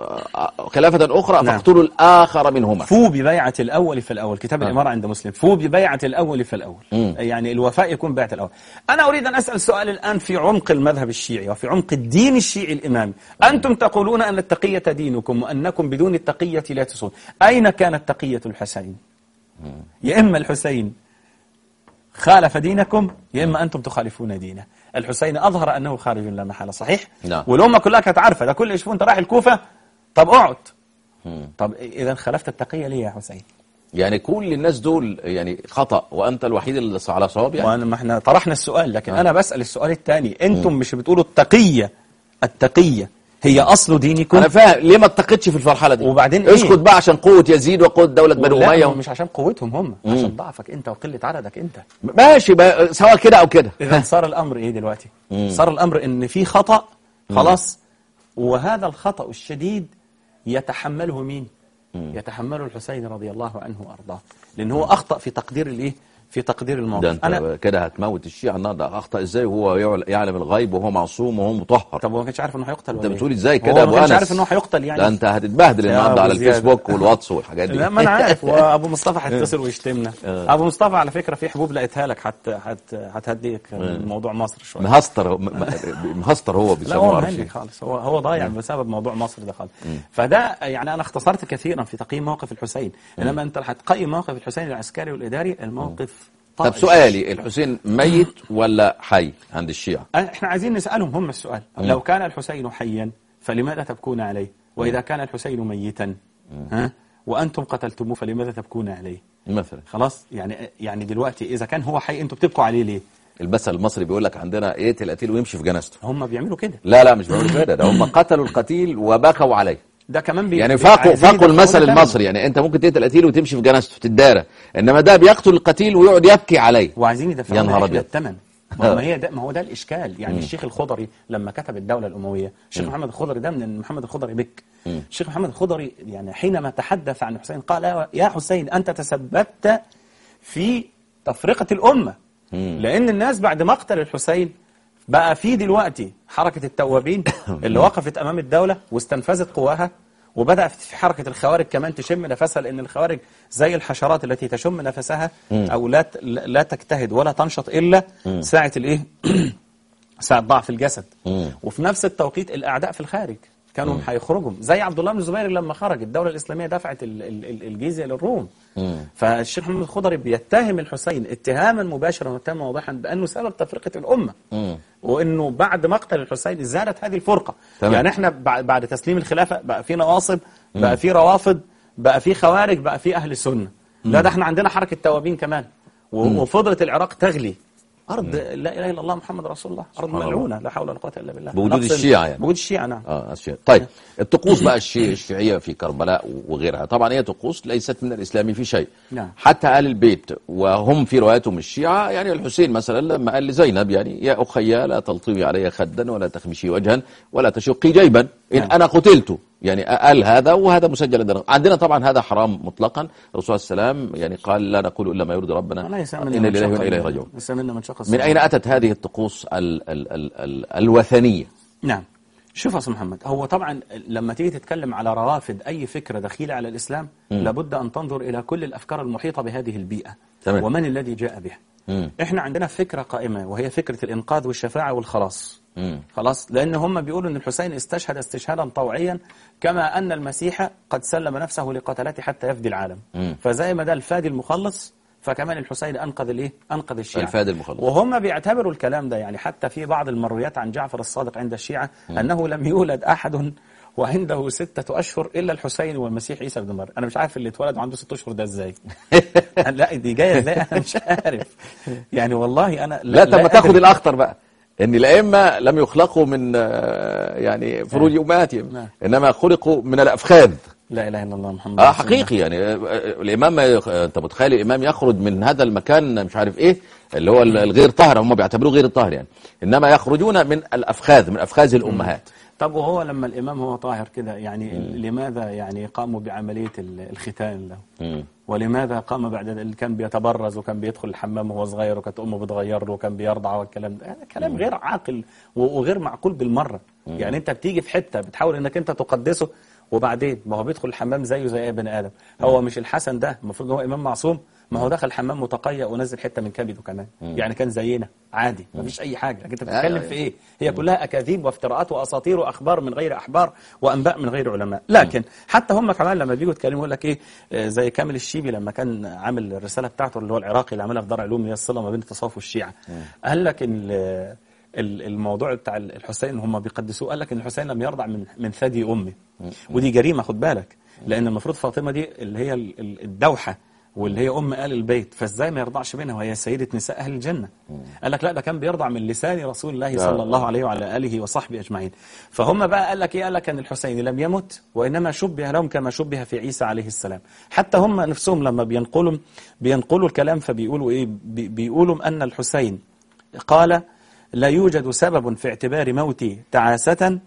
خلافه اخرى نعم. فاقتلوا الاخر منهما فو ببيعة الأول في الأول كتاب الإمارة عند مسلم فو ببيعة الأول في الأول مم. يعني الوفاء يكون بيعة الأول أنا أريد أن أسأل سؤال الآن في عمق المذهب الشيعي وفي عمق الدين الشيعي الإمامي أنتم تقولون أن التقية دينكم وأنكم بدون التقية لا تصون أين كانت تقية الحسين يا إما الحسين خالف دينكم يا إما أنتم تخالفون دينه الحسين أظهر أنه خارج لا محالة صحيح نعم. والأمة كلها كانت عارفة ده كل يشوفون أنت رايح الكوفة طب اقعد مم. طب إذا خالفت التقية ليه يا حسين يعني كل الناس دول يعني خطا وانت الوحيد اللي على صواب يعني وأنا ما احنا طرحنا السؤال لكن أنا بسأل السؤال الثاني أنتم مش بتقولوا التقية التقية هي أصل دينكم انا فاهم ليه ما اتقتش في المرحله دي وبعدين إيه؟ اسكت بقى عشان قوه يزيد وقوه دوله بنو لا اميه هو مش عشان قوتهم هم عشان ضعفك أنت وقلة عددك أنت ماشي بقى سواء كده او كده إذا صار الأمر إيه دلوقتي صار الأمر إن في خطأ خلاص وهذا الخطأ الشديد يتحمله مين يتحمله الحسين رضي الله عنه وأرضاه لأن هو أخطأ في تقدير الإيه في تقدير ده الموقف انت أنا كده هتموت الشيعة النهارده اخطا ازاي وهو يعل- يعلم الغيب وهو معصوم وهو مطهر طب هو ما كانش عارف انه هيقتل انت ولا إيه؟ بتقول ازاي هو كده يا ما ابو كانش انس عارف انه هيقتل يعني ده انت هتتبهدل يا النهارده أبو على زياد. الفيسبوك والواتس والحاجات دي لا ما انا عارف وابو مصطفى هيتصل ويشتمنا ابو مصطفى على فكره في حبوب لقيتها لك هت هت هتهديك من موضوع مصر شويه مهستر هو- م- م- مهستر هو لا بيسموه هو معرفش مهني إيه. خالص هو هو ضايع بسبب موضوع مصر ده خالص فده يعني انا اختصرت كثيرا في تقييم موقف الحسين انما انت هتقيم موقف الحسين العسكري والاداري الموقف طب طائش. سؤالي الحسين ميت ولا حي عند الشيعة احنا عايزين نسالهم هم السؤال لو كان الحسين حيا فلماذا تبكون عليه واذا كان الحسين ميتا ها وانتم قتلتموه فلماذا تبكون عليه مثلا خلاص يعني يعني دلوقتي اذا كان هو حي انتوا بتبكوا عليه ليه المثل المصري بيقول لك عندنا اقتل قتيل ويمشي في جنازته هم بيعملوا كده لا لا مش بيقولوا كده ده هم قتلوا القتيل وبكوا عليه ده كمان بي يعني بي- فاقوا عايزين فاقوا يدخلونا المثل تاني. المصري يعني انت ممكن تقتل قتيل وتمشي في جنازته تتدارى انما ده بيقتل القتيل ويقعد يبكي عليه وعايزين يا يدفعوا نهار احنا أبيض. الثمن ما هو ما هي ده ما هو ده الاشكال يعني الشيخ الخضري لما كتب الدوله الامويه الشيخ محمد الخضري ده من محمد الخضري بك الشيخ محمد الخضري يعني حينما تحدث عن حسين قال يا حسين انت تسببت في تفرقه الامه لان الناس بعد مقتل الحسين بقى في دلوقتي حركه التوابين اللي وقفت امام الدوله واستنفذت قواها وبدأ في حركة الخوارج كمان تشم نفسها لأن الخوارج زي الحشرات التي تشم نفسها أو لا ت- لا تجتهد ولا تنشط إلا ساعة الإيه؟ ساعة ضعف الجسد وفي نفس التوقيت الأعداء في الخارج كانوا هيخرجوا زي عبد الله بن الزبير لما خرج الدولة الإسلامية دفعت ال- ال- ال- الجزية للروم فالشيخ محمد الخضري بيتهم الحسين اتهاما مباشرا واتهاما واضحا بأنه سبب تفرقة الأمة وأنه بعد مقتل الحسين زادت هذه الفرقة تمام. يعني احنا بعد بعد تسليم الخلافة بقى في نواصب بقى في روافض بقى في خوارج بقى في أهل سنة لا ده احنا عندنا حركة توابين كمان و- وفضلت العراق تغلي أرض لا إله إلا الله محمد رسول الله أرض سبحان الله. ملعونة لا حول ولا قوة إلا بالله بوجود نقص- الشيعة يعني. بوجود الشيعة نعم اه أشياء. طيب الطقوس بقى الشي... الشيعية في كربلاء وغيرها طبعا هي طقوس ليست من الإسلام في شيء نعم. حتى آل البيت وهم في روايتهم الشيعة يعني الحسين مثلا لما قال لزينب يعني يا أخي لا تلطمي علي خدا ولا تخمشي وجها ولا تشقي جيبا إن نعم. أنا قتلت يعني قال هذا وهذا مسجل عندنا عندنا طبعا هذا حرام مطلقا الرسول صلى الله عليه وسلم يعني قال لا نقول إلا ما يرضي ربنا ليس إن منا من لله شق وإنا إليه ال- راجعون ليس منا من شق من الصدر. أين أتت هذه الطقوس ال... ال... ال... ال... الوثنية نعم شوف يا أستاذ محمد هو طبعا لما تيجي تتكلم على روافد أي فكرة دخيلة على الإسلام لابد أن تنظر إلى كل الأفكار المحيطة بهذه البيئة تمام. ومن الذي جاء بها مم. احنا عندنا فكره قائمه وهي فكره الانقاذ والشفاعه والخلاص مم. خلاص لان هم بيقولوا ان الحسين استشهد استشهادا طوعيا كما ان المسيح قد سلم نفسه لقتلاته حتى يفدي العالم مم. فزي ما ده الفادي المخلص فكمان الحسين انقذ الايه انقذ الشيعه الفادي المخلص. وهم بيعتبروا الكلام ده يعني حتى في بعض المرويات عن جعفر الصادق عند الشيعه انه لم يولد احد وعنده ستة أشهر إلا الحسين والمسيح عيسى بن مريم أنا مش عارف اللي اتولد وعنده ستة أشهر ده إزاي لا دي جاية إزاي أنا مش عارف يعني والله أنا لا طب ما أدري. تاخد الاخطر بقى ان الائمه لم يخلقوا من آه، يعني فروج امهاتهم نعم. انما خلقوا من الافخاذ لا إله إلا الله محمد اه رسول الله. حقيقي يعني آه، آه، الامام ما يخ... انت متخيل الامام يخرج من هذا المكان مش عارف ايه اللي هو ال- الغير طاهر هم بيعتبروه غير الطاهر يعني انما يخرجون من الافخاذ من افخاذ الامهات طب وهو لما الإمام هو طاهر كده يعني لماذا يعني قاموا بعملية ال- الختان له مم. ولماذا قام بعد ذلك كان بيتبرز وكان بيدخل الحمام وهو صغير وكانت امه بتغير له وكان بيرضع والكلام ده هذا كلام غير عاقل و- وغير معقول بالمره يعني انت بتيجي في حته بتحاول انك انت تقدسه وبعدين ما هو بيدخل الحمام زيه زي اي بني ادم هو مش الحسن ده المفروض هو امام معصوم ما هو دخل الحمام متقيأ ونزل حته من كبده كمان يعني كان زينا عادي ما فيش اي حاجه لكن انت أيوة، بتتكلم أيوة. في ايه هي كلها اكاذيب وافتراءات واساطير واخبار من غير احبار وانباء من غير علماء لكن حتى هم كمان لما بيجوا يتكلموا يقول لك ايه آه، زي كامل الشيبي لما كان عامل الرساله بتاعته اللي هو العراقي اللي عملها في دار علوم اللي هي الصله ما بين التصوف والشيعه قال لك ان ال- ال- الموضوع بتاع الحسين هم بيقدسوه قال لك ان الحسين لم يرضع من من ثدي امه ودي جريمه خد بالك لان المفروض فاطمه دي اللي هي ال- ال- الدوحه واللي هي ام ال البيت فازاي ما يرضعش منها وهي سيده نساء اهل الجنه قال لك لا ده كان بيرضع من لسان رسول الله صلى الله عليه وعلى اله وصحبه اجمعين فهم بقى قال لك ايه قال لك ان الحسين لم يمت وانما شبه لهم كما شبه في عيسى عليه السلام حتى هم نفسهم لما بينقلوا بينقلوا الكلام فبيقولوا ايه بي- بيقولوا ان الحسين قال لا يوجد سبب في اعتبار موتي تعاسة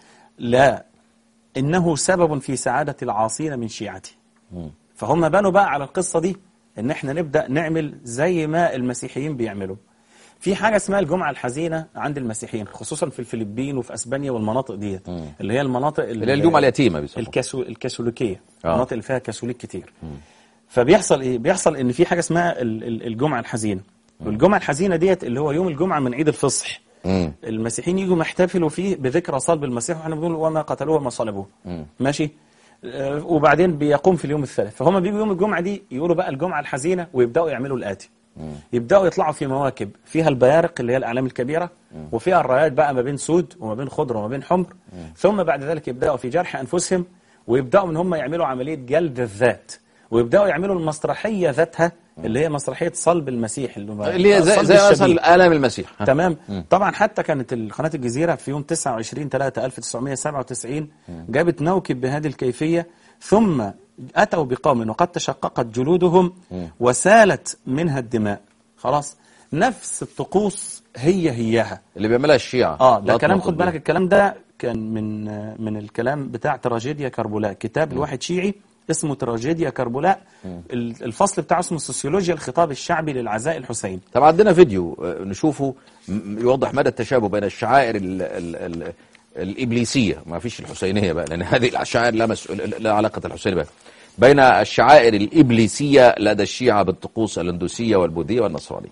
لا إنه سبب في سعادة العاصين من شيعتي فهم بنوا بقى على القصة دي إن إحنا نبدأ نعمل زي ما المسيحيين بيعملوا في حاجة اسمها الجمعة الحزينة عند المسيحيين خصوصا في الفلبين وفي أسبانيا والمناطق ديت اللي هي المناطق اللي هي الجمعه اليتيمه بيسموها الكاسو الكاثوليكيه آه. المناطق اللي فيها كاثوليك كتير فبيحصل ايه بيحصل ان في حاجه اسمها ال- ال- الجمعه الحزينه والجمعه الحزينه ديت اللي هو يوم الجمعه من عيد الفصح مم. المسيحيين يجوا يحتفلوا فيه بذكرى صلب المسيح واحنا بنقول وما قتلوه وما صلبوه ماشي آه، وبعدين بيقوم في اليوم الثالث فهم بيجوا يوم الجمعه دي يقولوا بقى الجمعه الحزينه ويبداوا يعملوا الاتي يبداوا يطلعوا في مواكب فيها البيارق اللي هي الاعلام الكبيره وفيها الرايات بقى ما بين سود وما بين خضر وما بين حمر ثم بعد ذلك يبداوا في جرح انفسهم ويبداوا ان هم يعملوا عمليه جلد الذات ويبداوا يعملوا المسرحيه ذاتها اللي هي مسرحيه صلب المسيح اللي, هو اللي هي زي, صلب زي الشبيه. مثلا الام المسيح ها. تمام طبعا حتى كانت قناة الجزيرة في يوم 29 3 1997 جابت موكب بهذه الكيفية ثم أتوا بقوم وقد تشققت جلودهم وسالت منها الدماء خلاص نفس الطقوس هي هيها اللي بيعملها الشيعه اه ده لا كلام تناقض خد بالك الكلام ده كان من من الكلام بتاع تراجيديا كربلاء كتاب لواحد شيعي اسمه تراجيديا كربلاء ال- الفصل بتاعه اسمه سوسيولوجيا الخطاب الشعبي للعزاء الحسين طب عندنا فيديو آه، نشوفه م- يوضح مدى التشابه بين الشعائر ال ال ال الإبليسية ما فيش الحسينية بقى لأن هذه الشعائر لا, مسؤول لا علاقة الحسين بها بين الشعائر الإبليسية لدى الشيعة بالطقوس الهندوسية والبوذية والنصرانية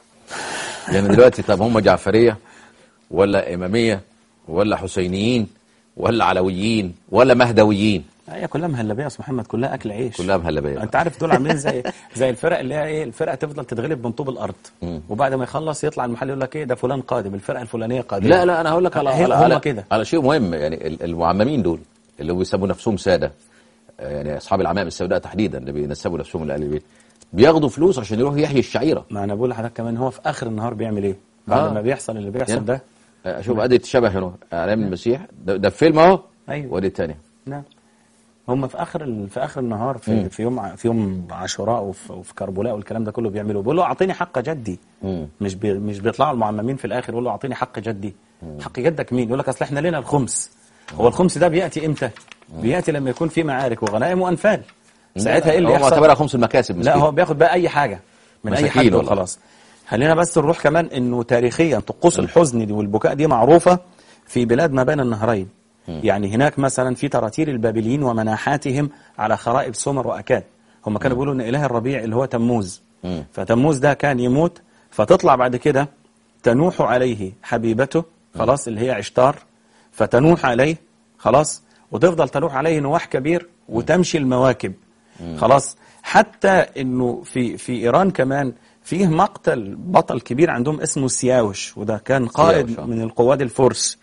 يعني دلوقتي طب هم جعفرية ولا إمامية ولا حسينيين ولا علويين ولا مهدويين هي كلها مهلبيه يا استاذ محمد كلها اكل عيش كلها مهلبية انت عارف دول عاملين زي زي الفرق اللي هي ايه الفرقه تفضل تتغلب من طوب الارض وبعد ما يخلص يطلع المحل يقول لك ايه ده فلان قادم الفرقه الفلانيه قادمه لا لا انا هقول لك على هي على, هم على, كده. على شيء مهم يعني ال- المعممين دول اللي هو بيسموا نفسهم ساده آه، يعني اصحاب العمائم السوداء تحديدا اللي بينسبوا نفسهم لاهل البيت بياخدوا فلوس عشان يروح يحيي الشعيره ما انا بقول لحضرتك كمان هو في اخر النهار بيعمل ايه بعد آه. ما بيحصل اللي بيحصل يعني ده آه، شوف ادي الشبه هنا اعلام المسيح ده, ده فيلم اهو أيوة. وادي الثانيه نعم هم في اخر ال- في اخر النهار في, في يوم ع- في يوم عاشوراء وفي, وفي كربلاء والكلام ده كله بيعملوا بيقولوا اعطيني حق جدي مم. مش بي مش بيطلعوا المعممين في الاخر يقولوا اعطيني حق جدي حق جدك مين يقول لك اصل احنا لنا الخمس هو الخمس ده بياتي امتى بياتي لما يكون في معارك وغنائم وانفال ساعتها ايه اللي هو يحصل معتبرها خمس المكاسب لا مسكين. هو بياخد بقى اي حاجه من اي مساكين حد والله. وخلاص خلينا بس نروح كمان انه تاريخيا طقوس الحزن دي والبكاء دي معروفه في بلاد ما بين النهرين يعني هناك مثلا في تراتير البابليين ومناحاتهم على خرائب سمر واكاد هم كانوا بيقولوا ان اله الربيع اللي هو تموز مم. فتموز ده كان يموت فتطلع بعد كده تنوح عليه حبيبته خلاص اللي هي عشتار فتنوح عليه خلاص وتفضل تنوح عليه نواح كبير وتمشي المواكب خلاص حتى انه في في ايران كمان فيه مقتل بطل كبير عندهم اسمه سياوش وده كان قائد سياوش، آه. من القواد الفرس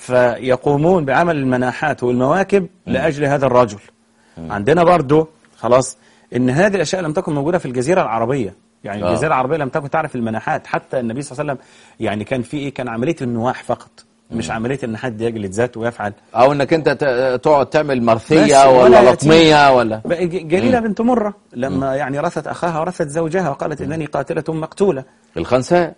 فيقومون بعمل المناحات والمواكب لأجل هذا الرجل عندنا برضو خلاص ان هذه الاشياء لم تكن موجوده في الجزيره العربيه يعني آه. الجزيره العربيه لم تكن تعرف المناحات حتى النبي صلى الله عليه وسلم يعني كان في ايه كان عمليه النواح فقط مش عمليه ان حد يجلد ذاته ويفعل او انك انت ت- تقعد تعمل بس مرثيه ولا ولا يتيم. لطميه ولا بقى ج- جليله بنت مره لما يعني رثت اخاها ورثت زوجها وقالت انني قاتله مقتوله الخنساء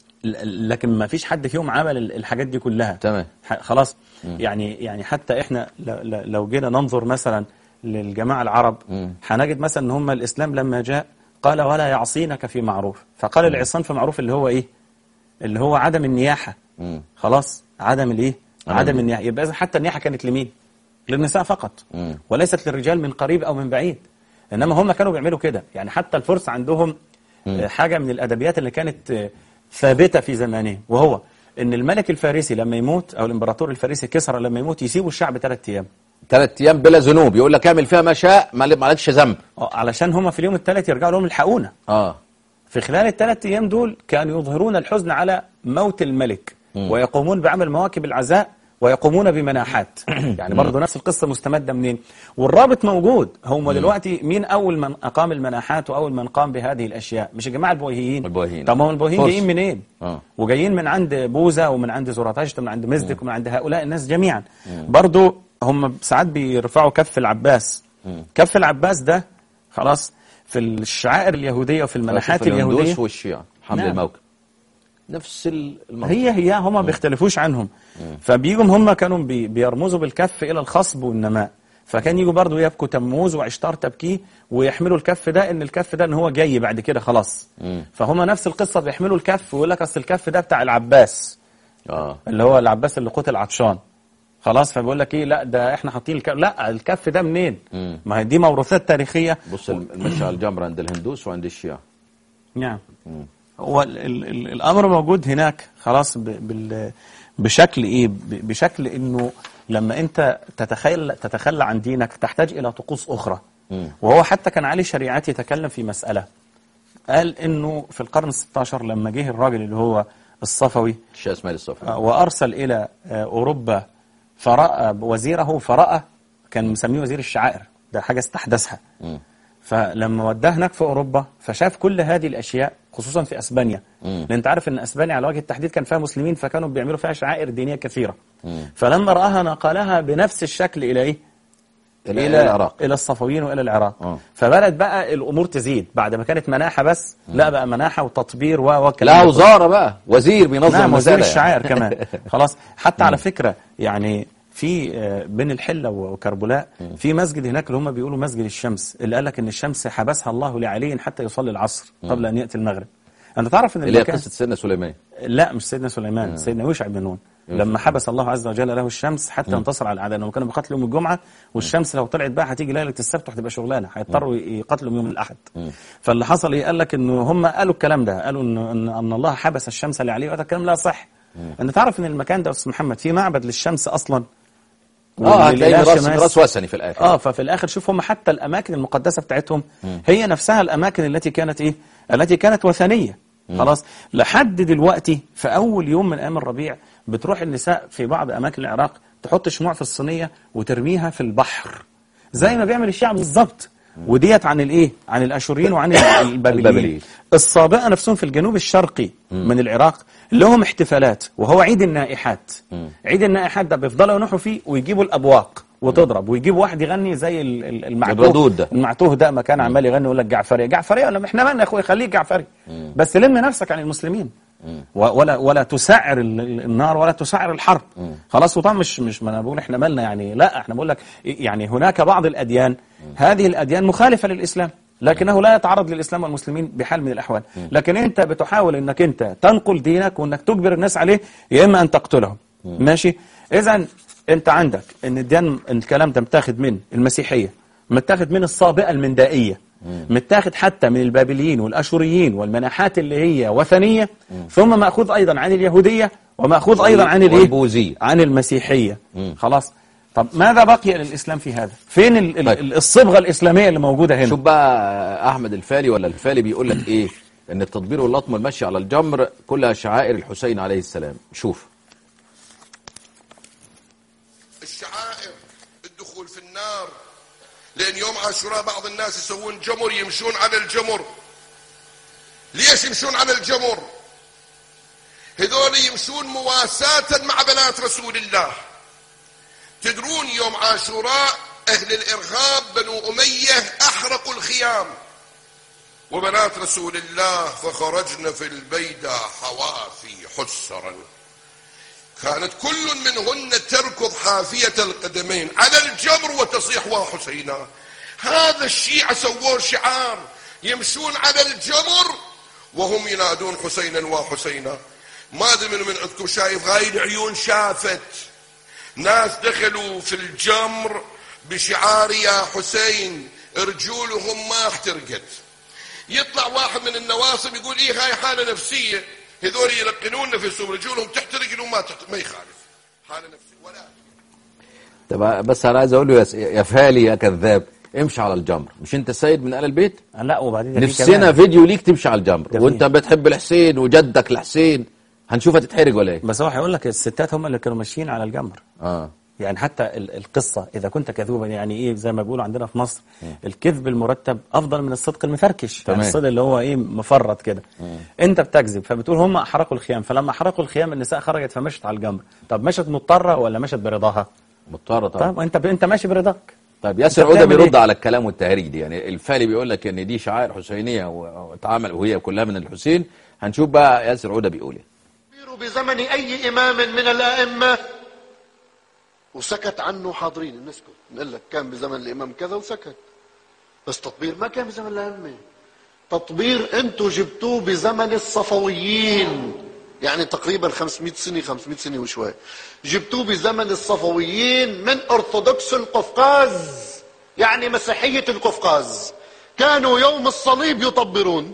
ل- لكن ما فيش حد فيهم عمل ال- الحاجات دي كلها تمام. ح- خلاص يعني يعني حتى احنا ل- ل- لو جينا ننظر مثلا للجماعه العرب هنجد مثلا ان هم الاسلام لما جاء قال ولا يعصينك في معروف فقال العصيان في معروف اللي هو ايه اللي هو عدم النياحه مم. خلاص عدم الايه عدم عدم النياحه يبقى إذا حتى النياحه كانت لمين للنساء فقط مم. وليست للرجال من قريب او من بعيد انما هم كانوا بيعملوا كده يعني حتى الفرس عندهم آه، حاجه من الادبيات اللي كانت آه، ثابته في زمانهم وهو ان الملك الفارسي لما يموت او الامبراطور الفارسي كسرى لما يموت يسيبوا الشعب ثلاث ايام ثلاث ايام بلا ذنوب يقول لك اعمل فيها ما شاء ما ما عليكش ذنب آه، علشان هم في اليوم الثالث يرجعوا لهم الحقونا اه في خلال الثلاث ايام دول كانوا يظهرون الحزن على موت الملك ويقومون بعمل مواكب العزاء ويقومون بمناحات يعني برضه نفس القصه مستمده منين والرابط موجود هم دلوقتي مين اول من اقام المناحات واول من قام بهذه الاشياء مش الجماعه البويهيين البويهيين. طب ما هم البويهيين فرس. جايين منين آه. وجايين من عند بوذا ومن عند زوراتشت ومن عند مزدك ومن عند هؤلاء الناس جميعا برضه هم ساعات بيرفعوا كف العباس كف العباس ده خلاص في الشعائر اليهوديه وفي المناحات شوف الهندوس اليهوديه والشيعة حمل نعم. الموكب نفس ال- الموقف هي هي هم ما بيختلفوش عنهم فبيجوا هم كانوا بي بيرمزوا بالكف الى الخصب والنماء فكان يجوا برضو يبكوا تموز وعشتار تبكيه ويحملوا الكف ده ان الكف ده ان هو جاي بعد كده خلاص فهم نفس القصه بيحملوا الكف ويقول لك اصل الكف ده بتاع العباس اه اللي هو العباس اللي قتل عطشان خلاص فبيقول لك ايه لا ده احنا حاطين الكف لا الكف ده منين ما هي دي موروثات تاريخيه بص المشعل الجمر عند الهندوس وعند الشيعة نعم هو ال ال ال الامر موجود هناك خلاص ب بال بشكل ايه ب- بشكل انه لما انت تتخيل تتخلى عن دينك تحتاج الى طقوس اخرى وهو حتى كان علي شريعتي يتكلم في مساله قال انه في القرن ال 16 لما جه الراجل اللي هو الصفوي الشيخ اسماعيل الصفا آه، وارسل الى آه، اوروبا فراى وزيره فراى كان مسميه وزير الشعائر ده حاجه استحدثها فلما وداه هناك في اوروبا فشاف كل هذه الاشياء خصوصا في اسبانيا لان انت عارف ان اسبانيا على وجه التحديد كان فيها مسلمين فكانوا بيعملوا فيها شعائر دينيه كثيره فلما راها نقلها بنفس الشكل الى ايه إلى العراق. الى الصفويين والى العراق آه. فبدات بقى الامور تزيد بعد ما كانت مناحه بس لا بقى مناحه وتطبير و و لا وزارة بقى وزير بينظم نعم وزير المسألة الشعائر كمان خلاص حتى على فكرة يعني في آه، بين الحلة وكربلاء في مسجد هناك اللي هم بيقولوا مسجد الشمس اللي قال لك ان الشمس حبسها الله لعلي حتى يصلي العصر قبل ان ياتي المغرب انت تعرف ان اللي هي المكان قصة سيدنا سليمان لا مش سيدنا سليمان سيدنا يوشع بن نون لما حبس الله عز وجل له الشمس حتى انتصر على الاعداء لانهم كانوا بيقاتلوا يوم الجمعه والشمس لو طلعت بقى هتيجي ليله السبت وهتبقى شغلانه هيضطروا يقاتلوا يوم الاحد فاللي حصل ايه قال لك انه هم قالوا الكلام ده قالوا ان ان, أن الله حبس الشمس لعلي وهذا الكلام لا صح انت تعرف ان المكان ده يا استاذ محمد في معبد للشمس اصلا اه هتلاقي وللإله راس شماس. راس وثني في الاخر اه ففي الاخر شوف هم حتى الاماكن المقدسه بتاعتهم هي نفسها الاماكن التي كانت ايه التي كانت وثنيه خلاص لحد دلوقتي في اول يوم من ايام الربيع بتروح النساء في بعض اماكن العراق تحط شموع في الصينيه وترميها في البحر زي ما بيعمل الشعب بالظبط وديت عن الايه عن الاشوريين وعن البابليين البابليين. السابقه نفسهم في الجنوب الشرقي من العراق لهم احتفالات وهو عيد النائحات عيد النائحات ده بيفضلوا ينوحوا فيه ويجيبوا الابواق وتضرب ويجيبوا واحد يغني زي ال- ال- المعتوه الردود ده. المعتوه ده ما كان عمال يغني يقول لك جعفري جعفري ولا احنا مالنا يا اخويا خليك جعفري بس لم نفسك عن المسلمين و- ولا ولا تسعر ال- ال- النار ولا تسعر الحرب خلاص وطبعا مش مش ما انا بقول احنا مالنا يعني لا احنا بقول لك يعني هناك بعض الاديان هذه الاديان مخالفه للاسلام لكنه لا يتعرض للاسلام والمسلمين بحال من الاحوال لكن انت بتحاول انك انت تنقل دينك وانك تجبر الناس عليه يا اما ان تقتلهم ماشي اذا انت عندك ان الديان الكلام ده متاخد من المسيحيه متاخد من السابقه المندائيه متاخد حتى من البابليين والاشوريين والمناحات اللي هي وثنيه ثم ماخوذ ايضا عن اليهوديه وماخوذ ايضا عن الايه والبوذية. عن المسيحيه خلاص طب ماذا بقي للاسلام في هذا فين ال- ال- طيب. ال- الصبغه الاسلاميه اللي موجوده هنا شوف بقى احمد الفالي ولا الفالي بيقول لك ايه ان التطبير واللطم والمشي على الجمر كلها شعائر الحسين عليه السلام شوف الشعائر الدخول في النار لان يوم عاشوراء بعض الناس يسوون جمر يمشون على الجمر ليش يمشون على الجمر هذول يمشون مواساة مع بنات رسول الله تدرون يوم عاشوراء اهل الارهاب بنو امية احرقوا الخيام وبنات رسول الله فخرجن في البيدة حوافي حسرا كانت كل منهن تركض حافية القدمين على الجمر وتصيح وحسينا هذا الشيعة سووه شعار يمشون على الجمر وهم ينادون حسينا وحسينا ما ادري من من عندكم شايف هاي العيون شافت ناس دخلوا في الجمر بشعار يا حسين رجولهم ما احترقت يطلع واحد من النواصب يقول ايه هاي حاله نفسيه هذول يلقنون نفسهم رجولهم تحترق لهم ما تحترق ما يخالف حاله نفسيه ولا طب بس انا عايز اقول له يا س- يا فالي يا كذاب امشي على الجمر مش انت سيد من اهل البيت لا وبعدين ده في نفسنا كمان. فيديو ليك تمشي على الجمر ده وانت فيه. بتحب الحسين وجدك الحسين هنشوفها تتحرق ولا ايه بس هو هيقول لك الستات هم اللي كانوا ماشيين على الجمر اه يعني حتى ال- القصة إذا كنت كذوبا يعني إيه زي ما بيقولوا عندنا في مصر الكذب المرتب أفضل من الصدق المفركش تمام. يعني الصدق اللي هو إيه مفرط كده أنت بتكذب فبتقول هم أحرقوا الخيام فلما أحرقوا الخيام النساء خرجت فمشت على الجمر طب مشت مضطرة ولا مشت برضاها مضطر طبعا طب أنت ب... أنت ماشي برضاك طيب ياسر أنت عوده بتعمل بيرد إيه؟ على الكلام والتهريج دي يعني الفالي بيقول لك ان دي شعائر حسينيه و- واتعمل وهي كلها من الحسين هنشوف بقى ياسر عوده بيقول ايه التكبير بزمن أي إمام من الأئمة وسكت عنه حاضرين نسكت نقول لك كان بزمن الإمام كذا وسكت بس تطبير ما كان بزمن الأئمة تطبير أنتوا جبتوه بزمن الصفويين يعني تقريبا 500 سنة 500 سنة وشوي جبتوه بزمن الصفويين من أرثوذكس القفقاز يعني مسيحية القفقاز كانوا يوم الصليب يطبرون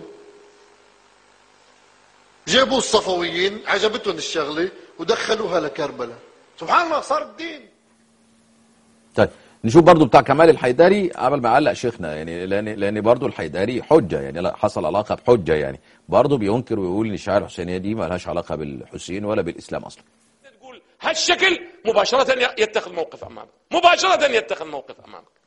جابوا الصفويين عجبتهم الشغله ودخلوها لكربلاء سبحان الله صار الدين طيب نشوف برضو بتاع كمال الحيدري قبل ما علق شيخنا يعني لان لان برضو الحيدري حجه يعني لا حصل علاقه بحجه يعني برضو بينكر ويقول ان الشعائر الحسينيه دي ما لهاش علاقه بالحسين ولا بالاسلام اصلا تقول هالشكل مباشرة يتخذ موقف أمامك مباشرة يتخذ موقف أمامك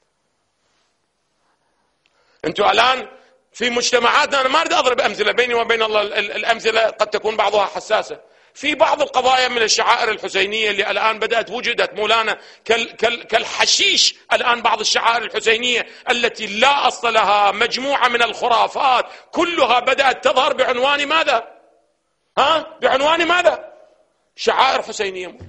أنتم الآن في مجتمعاتنا أنا ما أريد أضرب أمثلة بيني وبين الله ال- ال- الأمثلة قد تكون بعضها حساسة في بعض القضايا من الشعائر الحسينية اللي الآن بدأت وجدت مولانا كال كال كالحشيش الآن بعض الشعائر الحسينية التي لا أصل لها مجموعة من الخرافات كلها بدأت تظهر بعنوان ماذا؟ ها؟ بعنوان ماذا؟ شعائر حسينية مولانا.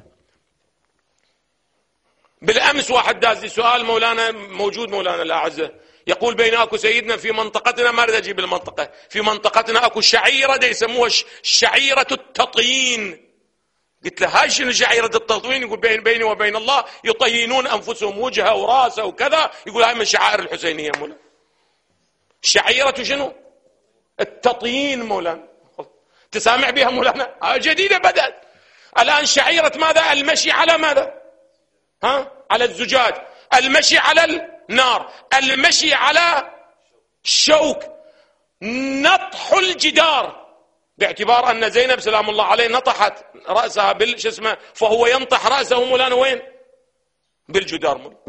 بالأمس واحد داز لي سؤال مولانا موجود مولانا الأعزة يقول بين اكو سيدنا في منطقتنا ما اريد اجيب المنطقه في منطقتنا اكو شعيره دي يسموها ش- شعيره التطيين قلت له هاي شنو شعيره التطوين يقول بين بيني وبين الله يطينون انفسهم وجهه وراسه وكذا يقول هاي من شعائر الحسينيه مولانا شعيره شنو التطيين مولانا تسامع بها مولانا آه، جديده بدات الان شعيره ماذا المشي على ماذا ها على الزجاج المشي على النار المشي على الشوك نطح الجدار باعتبار ان زينب سلام الله عليه نطحت راسها بال شو اسمه فهو ينطح راسه مولانا وين؟ بالجدار مولانا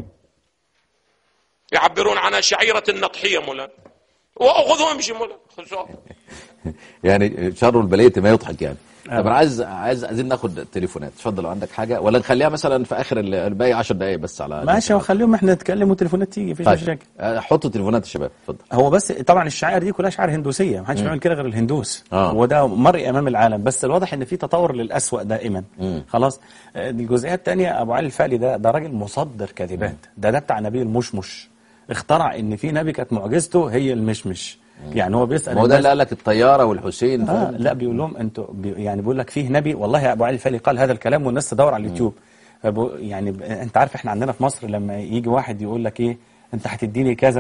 يعبرون عنها شعيره النطحيه مولانا واخذ وامشي مولانا خذ سؤال. يعني شر البلية ما يضحك يعني طب انا عايز عايز عايزين ناخد تليفونات اتفضل لو عندك حاجه ولا نخليها مثلا في اخر ال- الباقي 10 دقائق بس على ماشي وخليهم احنا نتكلم والتليفونات تيجي مفيش طيب مشاكل آه، حطوا تليفونات الشباب اتفضل هو بس طبعا الشعائر دي كلها شعائر هندوسيه ما حدش بيعمل كده غير الهندوس آه. وده مرئي امام العالم بس الواضح ان في تطور للاسوأ دائما خلاص آه، الجزئيه الثانيه ابو علي الفالي ده ده راجل مصدر كذبات ده ده بتاع نبي المشمش اخترع ان في نبي كانت معجزته هي المشمش يعني هو بيسال ما هو ده الناس- اللي قال لك الطياره والحسين آه فاهم؟ لا بيقول لهم انتوا بي يعني بيقول لك فيه نبي والله يا ابو علي الفالي قال هذا الكلام والناس تدور على اليوتيوب فبو يعني ب- انت عارف احنا عندنا في مصر لما يجي واحد يقول لك ايه انت هتديني كذا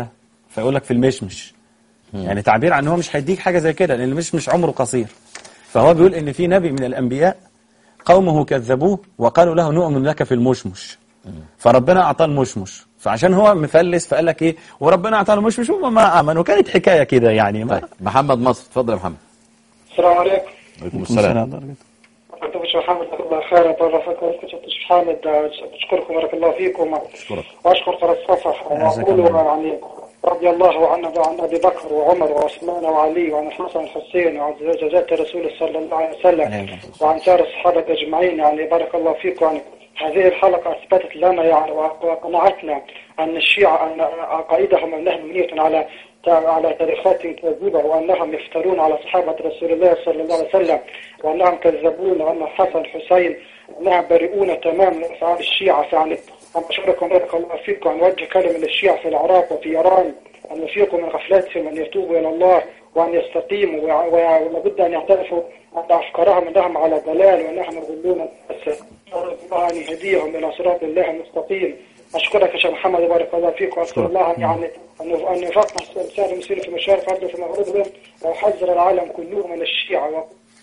فيقول لك في المشمش يعني تعبير عن هو مش هيديك حاجه زي كده لان المشمش عمره قصير فهو بيقول ان في نبي من الانبياء قومه كذبوه وقالوا له نؤمن لك في المشمش فربنا اعطاه المشمش فعشان هو مفلس فقال لك ايه وربنا اعطاه المشمش هم ما امنوا كانت حكايه كده يعني ما طيب محمد مصر اتفضل يا محمد السلام عليكم عليكم السلام كنت بشكر محمد جزاك الله خير طال فكر كنت بشكر حامد بشكركم بارك الله فيكم أشكرك. واشكر قناه الصفح واقول يعني رضي الله عن عن ابي بكر وعمر وعثمان وعلي وعن الحسن والحسين وعن زوجات الرسول صلى الله عليه وسلم وعن سائر الصحابه اجمعين يعني بارك الله فيكم يعني هذه الحلقه اثبتت لنا يعني وقنعتنا ان الشيعه ان عقائدهم انها مبنيه على على تاريخات كاذبة وأنهم يفترون على صحابة رسول الله صلى الله عليه وسلم وأنهم كذبون وأن الحسن حسين أنهم بريئون تماما من أفعال الشيعة فيعني أشكركم بارك الله فيكم أن نوجه كلمة للشيعة في العراق وفي إيران أن يفيقوا من غفلتهم أن يتوبوا إلى الله وأن يستقيموا ويع- ويع- ولابد أن يعترفوا أن أفكارهم أنهم على ضلال وأنهم يضلون الناس الله أن يهديهم إلى صراط الله المستقيم أشكرك يا شيخ محمد بارك الله فيك وأسأل الله يعني أن أن يفقه سائر المسلمين في مشارق أرضه في مغربهم ويحذر العالم كله من الشيعة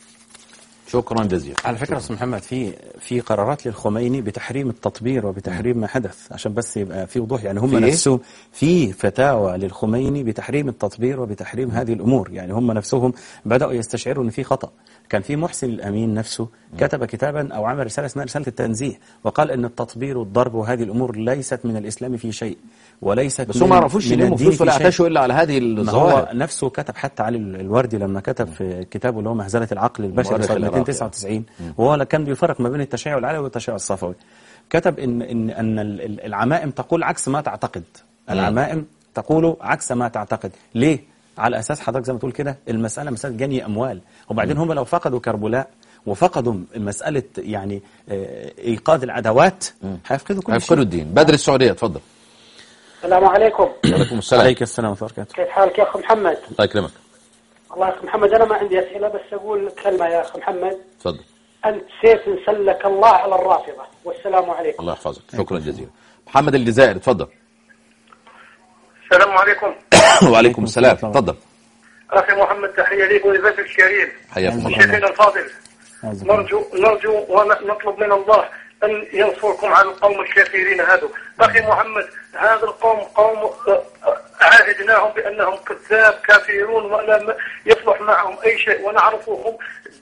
شكرا جزيلا على فكره استاذ محمد في في قرارات للخميني بتحريم التطبير وبتحريم ما حدث عشان بس يبقى في وضوح يعني هم في إيه؟ نفسهم في فتاوى للخميني بتحريم التطبير وبتحريم هذه الامور يعني هم نفسهم بداوا يستشعروا ان في خطا كان في محسن الامين نفسه كتب كتابا او عمل رساله اسمها رساله التنزيه وقال ان التطبير والضرب وهذه الامور ليست من الاسلام في شيء وليست بس هم ما يعرفوش من يلموا الدين فلوس في ولا شيء. يعتشوا الا على هذه ما هو الظواهر نفسه كتب حتى علي الوردي لما كتب في كتابه اللي هو مهزله العقل البشري مؤرخ سنه العراقي. 299 وهو كان بيفرق ما بين التشيع العلوي والتشيع الصفوي كتب ان ان ان ال- ال- العمائم تقول عكس ما تعتقد العمائم تقول عكس ما تعتقد ليه على اساس حضرتك زي ما تقول كده المساله مساله جني اموال وبعدين هم لو فقدوا كربلاء وفقدوا مساله يعني آه، ايقاظ العداوات هيفقدوا كل هيفقدوا شيء الدين بدر السعوديه اتفضل السلام عليكم وعليكم السلام عليك السلام ورحمه الله وبركاته كيف حالك يا أخ محمد الله يكرمك الله يا أخ محمد أنا ما عندي أسئلة بس أقول كلمة يا أخ محمد اتفضل أنت سيف سلك الله على الرافضة والسلام عليكم الله يحفظك شكرا جزيلا محمد الجزائر اتفضل السلام عليكم وعليكم السلام اتفضل اخي محمد تحيه لك ولضيفك الكريم حياكم الله شيخنا الفاضل عزك الله. نرجو نرجو ونطلب من الله ان ينصركم على القوم الكافرين هذا اخي محمد هذا القوم قوم آه، آه، عاهدناهم بانهم كذاب كافرون ولا يصلح معهم اي شيء ونعرفهم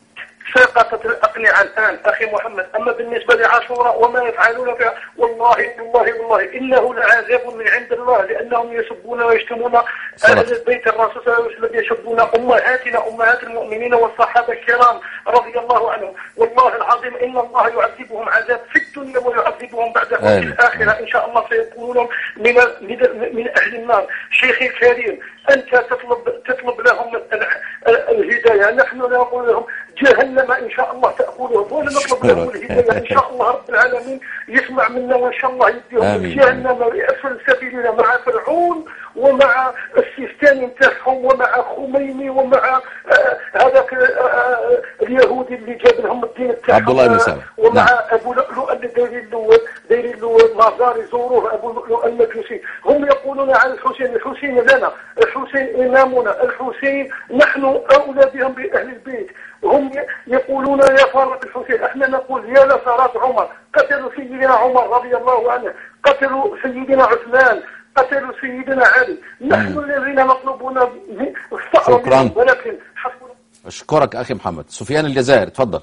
سقطت الأقنعة الآن أخي محمد أما بالنسبة لعاشوراء وما يفعلون فيها والله والله والله إنه لعذاب من عند الله لأنهم يسبون ويشتمون صدق. أهل بيت الرسول صلى الله عليه وسلم يسبون أمهاتنا أمهات المؤمنين والصحابة الكرام رضي الله عنهم والله العظيم إن الله يعذبهم عذاب في الدنيا ويعذبهم بعد في آمين. الآخرة إن شاء الله سيكونون من من من أهل النار شيخي الكريم أنت تطلب تطلب لهم الع- الهداية نحن نقول لهم جهنم إن شاء الله تأكلهم ولا نطلب لهم الهداية إن شاء الله رب العالمين يسمع منا وإن شاء الله يديهم آمين. جهنم يأسفل سبيلنا مع فرعون ومع السيستاني نتاعهم ومع خميني ومع آه، هذاك آه، اليهودي اللي جاب لهم الدين نتاعهم عبد الله بن سلام. ومع نعم. ابو لؤلؤ اللي دايرين له دايرين له مزار يزوروه ابو لؤلؤ المجوسي هم يقولون عن الحسين الحسين لنا الحسين امامنا الحسين نحن اولى بهم باهل البيت هم يقولون يا فارة الحسين احنا نقول يا لثارات عمر قتلوا سيدنا عمر رضي الله عنه قتلوا سيدنا عثمان قتلوا سيدنا علي نحن الذين نطلبون الثأر شكراً. منهم ولكن حسبنا اشكرك اخي محمد سفيان الجزائر اتفضل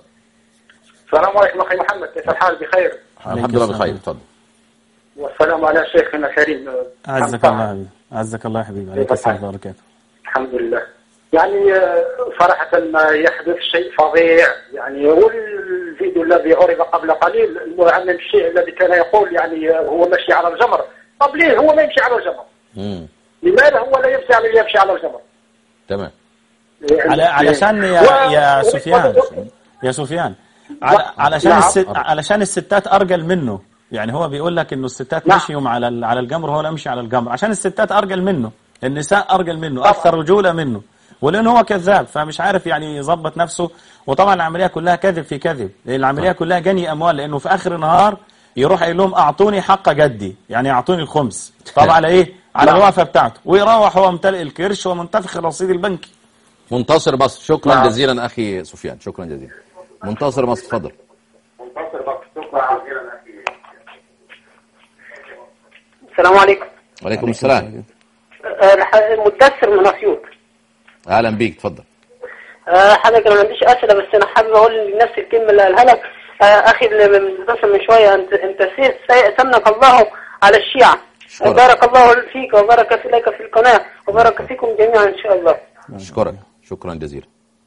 السلام عليكم اخي محمد كيف الحال بخير الحمد لله السلام. بخير اتفضل والسلام على شيخنا الكريم عزك الله حبيبي عزك الله حبيبي عليك السلام ورحمه الله وبركاته الحمد لله يعني آه، صراحة ما يحدث شيء فظيع يعني والفيديو الذي عرض قبل قليل المعلم الشيعي الذي كان يقول يعني آه، هو ماشي على الجمر طب ليه هو ما يمشي على الجمر مم. لماذا هو لا يمشي على يمشي على الجمر تمام يعني على علشان يا و- يا و- سفيان و- يا سفيان على علشان نعم. الست علشان الستات ارجل منه يعني هو بيقول لك انه الستات نعم. مشيوا على ال- على الجمر وهو لا مشي على الجمر عشان الستات ارجل منه النساء ارجل منه اكثر رجوله منه ولان هو كذاب فمش عارف يعني يظبط نفسه وطبعا العمليه كلها كذب في كذب لان العمليه كلها جني اموال لانه في اخر النهار يروح قايل لهم اعطوني حق جدي يعني اعطوني الخمس طب على ايه على نعم. الوقفه بتاعته ويروح هو ممتلئ الكرش ومنتفخ الرصيد البنكي منتصر مصر شكرا نعم. جزيلا أخي سفيان شكرا جزيلا منتصر مصر تفضل السلام عليكم وعليكم السلام آه، الح- مدثر من اسيوط أهلا بيك تفضل آه، حضرتك انا ما عنديش اسئله بس انا حابب اقول لنفس الكلمه اللي قالها لك آه، اخي اللي متصل من شويه انت انت سي- سي- سمنك الله على الشيعه شكرا. وبارك الله فيك وبارك في لك في القناه وبارك فيكم جميعا ان شاء الله أشكرك شكرا جزيلا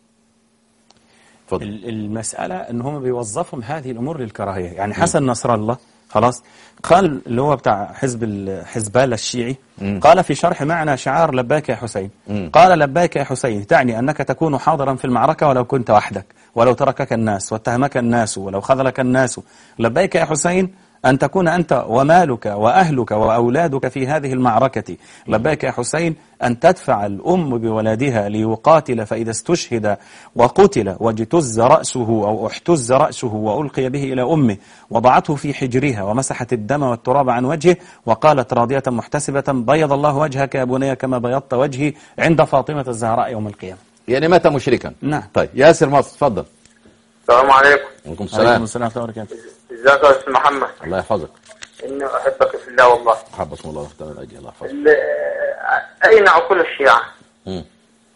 تفضل ال- المسألة ان هم بيوظفهم هذه الامور للكراهية يعني حسن نصر الله خلاص قال اللي هو بتاع حزب ال- حزبالة الشيعي قال في شرح معنى شعار لباك يا حسين قال لباك يا حسين تعني أنك تكون حاضرا في المعركة ولو كنت وحدك ولو تركك الناس واتهمك الناس ولو خذلك الناس لبيك يا حسين أن تكون أنت ومالك وأهلك وأولادك في هذه المعركة لبيك يا حسين أن تدفع الأم بولدها ليقاتل فإذا استشهد وقتل واجتز رأسه أو احتز رأسه وألقي به إلى أمه وضعته في حجرها ومسحت الدم والتراب عن وجهه وقالت راضية محتسبة بيض الله وجهك يا بني كما بيضت وجهي عند فاطمة الزهراء يوم القيامة يعني مات مشركا نعم طيب ياسر مصر تفضل السلام عليكم وعليكم عليكم السلام السلام ورحمة الله وبركاته ازيك يا استاذ محمد الله يحفظك اني احبك في الله والله حبكم الله واختار الأجل الله يحفظك ال- اين عقول الشيعة مم.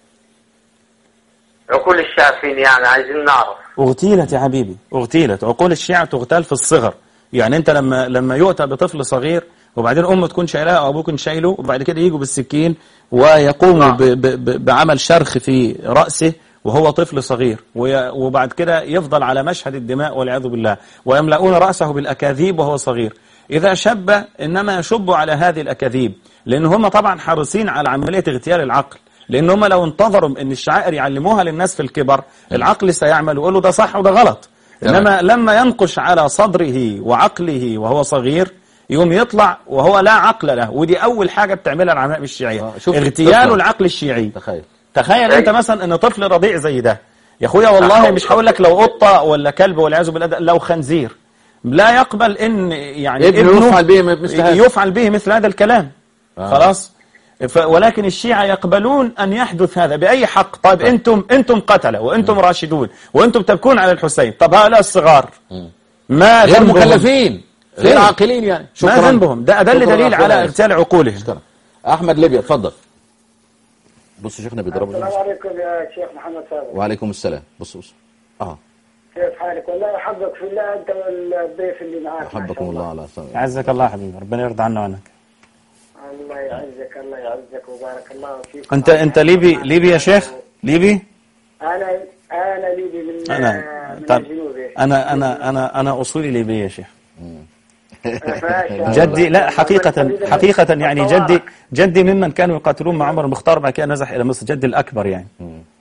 عقول الشيعة فين يعني عايزين نعرف اغتيلت يا حبيبي اغتيلت عقول الشيعة تغتال في الصغر يعني انت لما لما يؤتى بطفل صغير وبعدين امه تكون شايلاه او ابوه يكون شايله وبعد كده يجوا بالسكين ويقوموا ب ب ب بعمل شرخ في راسه وهو طفل صغير وي- وبعد كده يفضل على مشهد الدماء والعياذ بالله ويملؤون راسه بالاكاذيب وهو صغير اذا شب انما يشب على هذه الاكاذيب لان هم طبعا حريصين على عمليه اغتيال العقل لان هم لو انتظروا ان الشعائر يعلموها للناس في الكبر العقل سيعمل ويقول له ده صح وده غلط تمام. انما لما ينقش على صدره وعقله وهو صغير يوم يطلع وهو لا عقل له ودي اول حاجه بتعملها العلماء الشيعيه آه، شوف اغتيال الطفل. العقل الشيعي تخيل تخيل انت مثلا ان طفل رضيع زي ده يا اخويا والله مش هقول لك لو قطه ولا كلب والعياذ بالله ده، لو خنزير لا يقبل ان يعني ابنه يفعل به مثل هذا. يفعل به مثل هذا الكلام آه. خلاص ف ولكن الشيعة يقبلون أن يحدث هذا بأي حق طيب أنتم أنتم قتلة وأنتم راشدون وأنتم تبكون على الحسين طب هؤلاء الصغار ما غير ذنبهم؟ مكلفين غير فين؟ عاقلين يعني ما شكرا ذنبهم ده أدل شكراً دليل أخونا على ياسر. اغتيال عقولهم شكرا احمد ليبيا تفضل بص شيخنا بيضرب السلام عليكم يا شيخ محمد سابق وعليكم السلام بص بص اه كيف حالك والله احبك في الله انت والضيف اللي معاك ما شاء احبكم الله على صدق يعزك الله حبيبي ربنا يرضى عنا وعنك الله يعزك الله يعزك وبارك الله فيك أنت أنت ليبي ليبي يا شيخ ليبي انا انا ليبي من أنا من طب الجنوب يا شيخ. أنا أنا أنا أنا أصولي ليبي يا شيخ ما شاء الله. جدي لا حقيقة الله حقيقة يعني يطورك. جدي جدي ممن كانوا يقاتلون مع عمر المختار بعد كده نزح إلى مصر جدي الأكبر يعني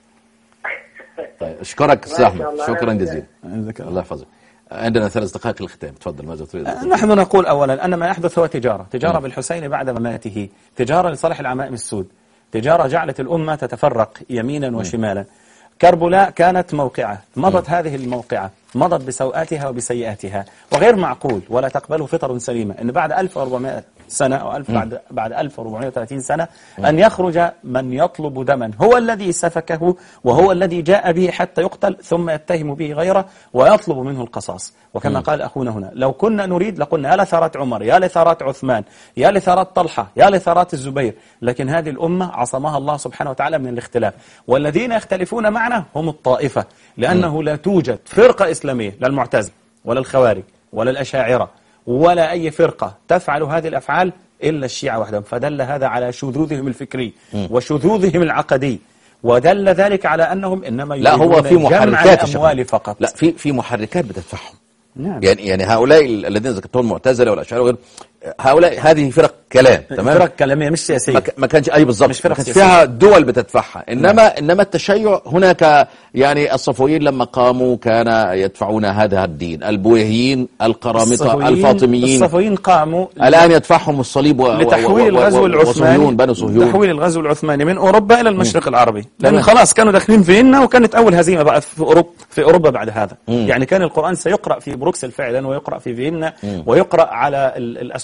طيب اشكرك استاذ ما شاء احمد الله. شكرا أنا- جزيلا الله يحفظك عندنا ثلاث دقائق للختام تفضل ماذا تريد نحن نقول أولا أن ما يحدث هو تجارة تجارة بالحسين بعد مماته تجارة لصالح العمائم السود تجارة جعلت الأمة تتفرق يمينا وشمالا كربلاء كانت موقعة مضت هذه الموقعة مضت بسوءاتها وبسيئاتها وغير معقول ولا تقبله فطر سليمة أن بعد 1400 سنة أو ألف بعد, بعد 1430 سنة أن يخرج من يطلب دما هو الذي سفكه وهو الذي جاء به حتى يقتل ثم يتهم به غيره ويطلب منه القصاص وكما قال أخونا هنا لو كنا نريد لقلنا يا لثارات عمر يا لثارات عثمان يا لثارات طلحة يا لثارات الزبير لكن هذه الأمة عصمها الله سبحانه وتعالى من الاختلاف والذين يختلفون معنا هم الطائفة لأنه لا توجد فرقة إسلامية لا المعتزلة ولا الخوارج ولا الأشاعرة ولا أي فرقة تفعل هذه الأفعال إلا الشيعة وحدهم فدل هذا على شذوذهم الفكري وشذوذهم العقدي ودل ذلك على أنهم إنما لا هو يريدون في جمع محركات يا شيخ. الأموال فقط لا في في محركات بتدفعهم نعم يعني يعني هؤلاء الذين ذكرتهم المعتزله والاشاعره وغيرهم هؤلاء هذه فرق كلام تمام فرق كلامية مش سياسية ما ك- ما كانش اي بالظبط مش فرق ما كانش سياسية. فيها دول بتدفعها انما انما التشيع هناك يعني الصفويين لما قاموا كان يدفعون هذا الدين البويهيين القرامطه الصفويين- الفاطميين الصفويين قاموا الان يدفعهم الصليب و- و- و- لتحويل و- الغزو و- العثماني وصهيون بنو صهيون تحويل الغزو العثماني من اوروبا الى المشرق العربي لان تمام. خلاص كانوا داخلين فيينا وكانت اول هزيمه بقى في اوروبا في اوروبا بعد هذا يعني كان القران سيقرا في بروكسل فعلا ويقرا في فيينا ويقرا على ال- الاسواق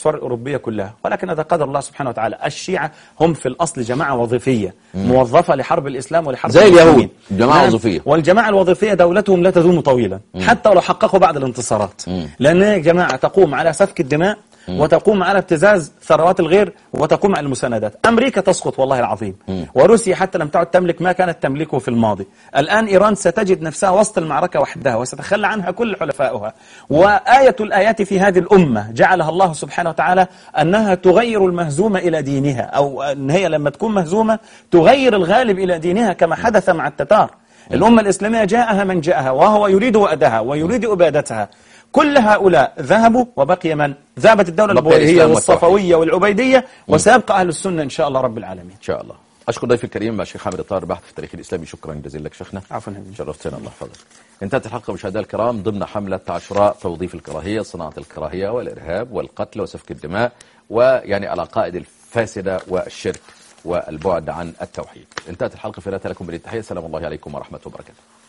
الصور الأوروبية كلها ولكن هذا قدر الله سبحانه وتعالى الشيعة هم في الأصل جماعة وظيفية موظفة لحرب الإسلام ولحرب زي المسلمين. اليهود، جماعة نعم. وظيفية. والجماعة الوظيفية دولتهم لا تدوم طويلا حتى ولو حققوا بعض الانتصارات لأن هي جماعة تقوم على سفك الدماء وتقوم على ابتزاز ثروات الغير وتقوم على المساندات أمريكا تسقط والله العظيم وروسيا حتى لم تعد تملك ما كانت تملكه في الماضي الآن إيران ستجد نفسها وسط المعركة وحدها وستتخلى عنها كل حلفائها وآية الآيات في هذه الأمة جعلها الله سبحانه وتعالى أنها تغير المهزومة إلى دينها أو أن هي لما تكون مهزومة تغير الغالب إلى دينها كما حدث مع التتار الأمة الإسلامية جاءها من جاءها وهو يريد وأدها ويريد إبادتها كل هؤلاء ذهبوا وبقي من؟ ذهبت الدولة بقي البويهية الإسلام والصفوية والعبيدية وسيبقى أهل السنة إن شاء الله رب العالمين ان شاء الله اشكر ضيفي الكريم الشيخ حامد الطاهر باحث في التاريخ الاسلامي شكرا جزيلا لك شيخنا عفوا حبيبي. شرفتنا الله يحفظك انتهت الحلقه مشاهدينا الكرام ضمن حمله عاشوراء توظيف الكراهيه صناعه الكراهيه والارهاب والقتل وسفك الدماء ويعني العقائد الفاسده والشرك والبعد عن التوحيد انتهت الحلقه في لكم بالتحيه سلام الله عليكم ورحمه وبركاته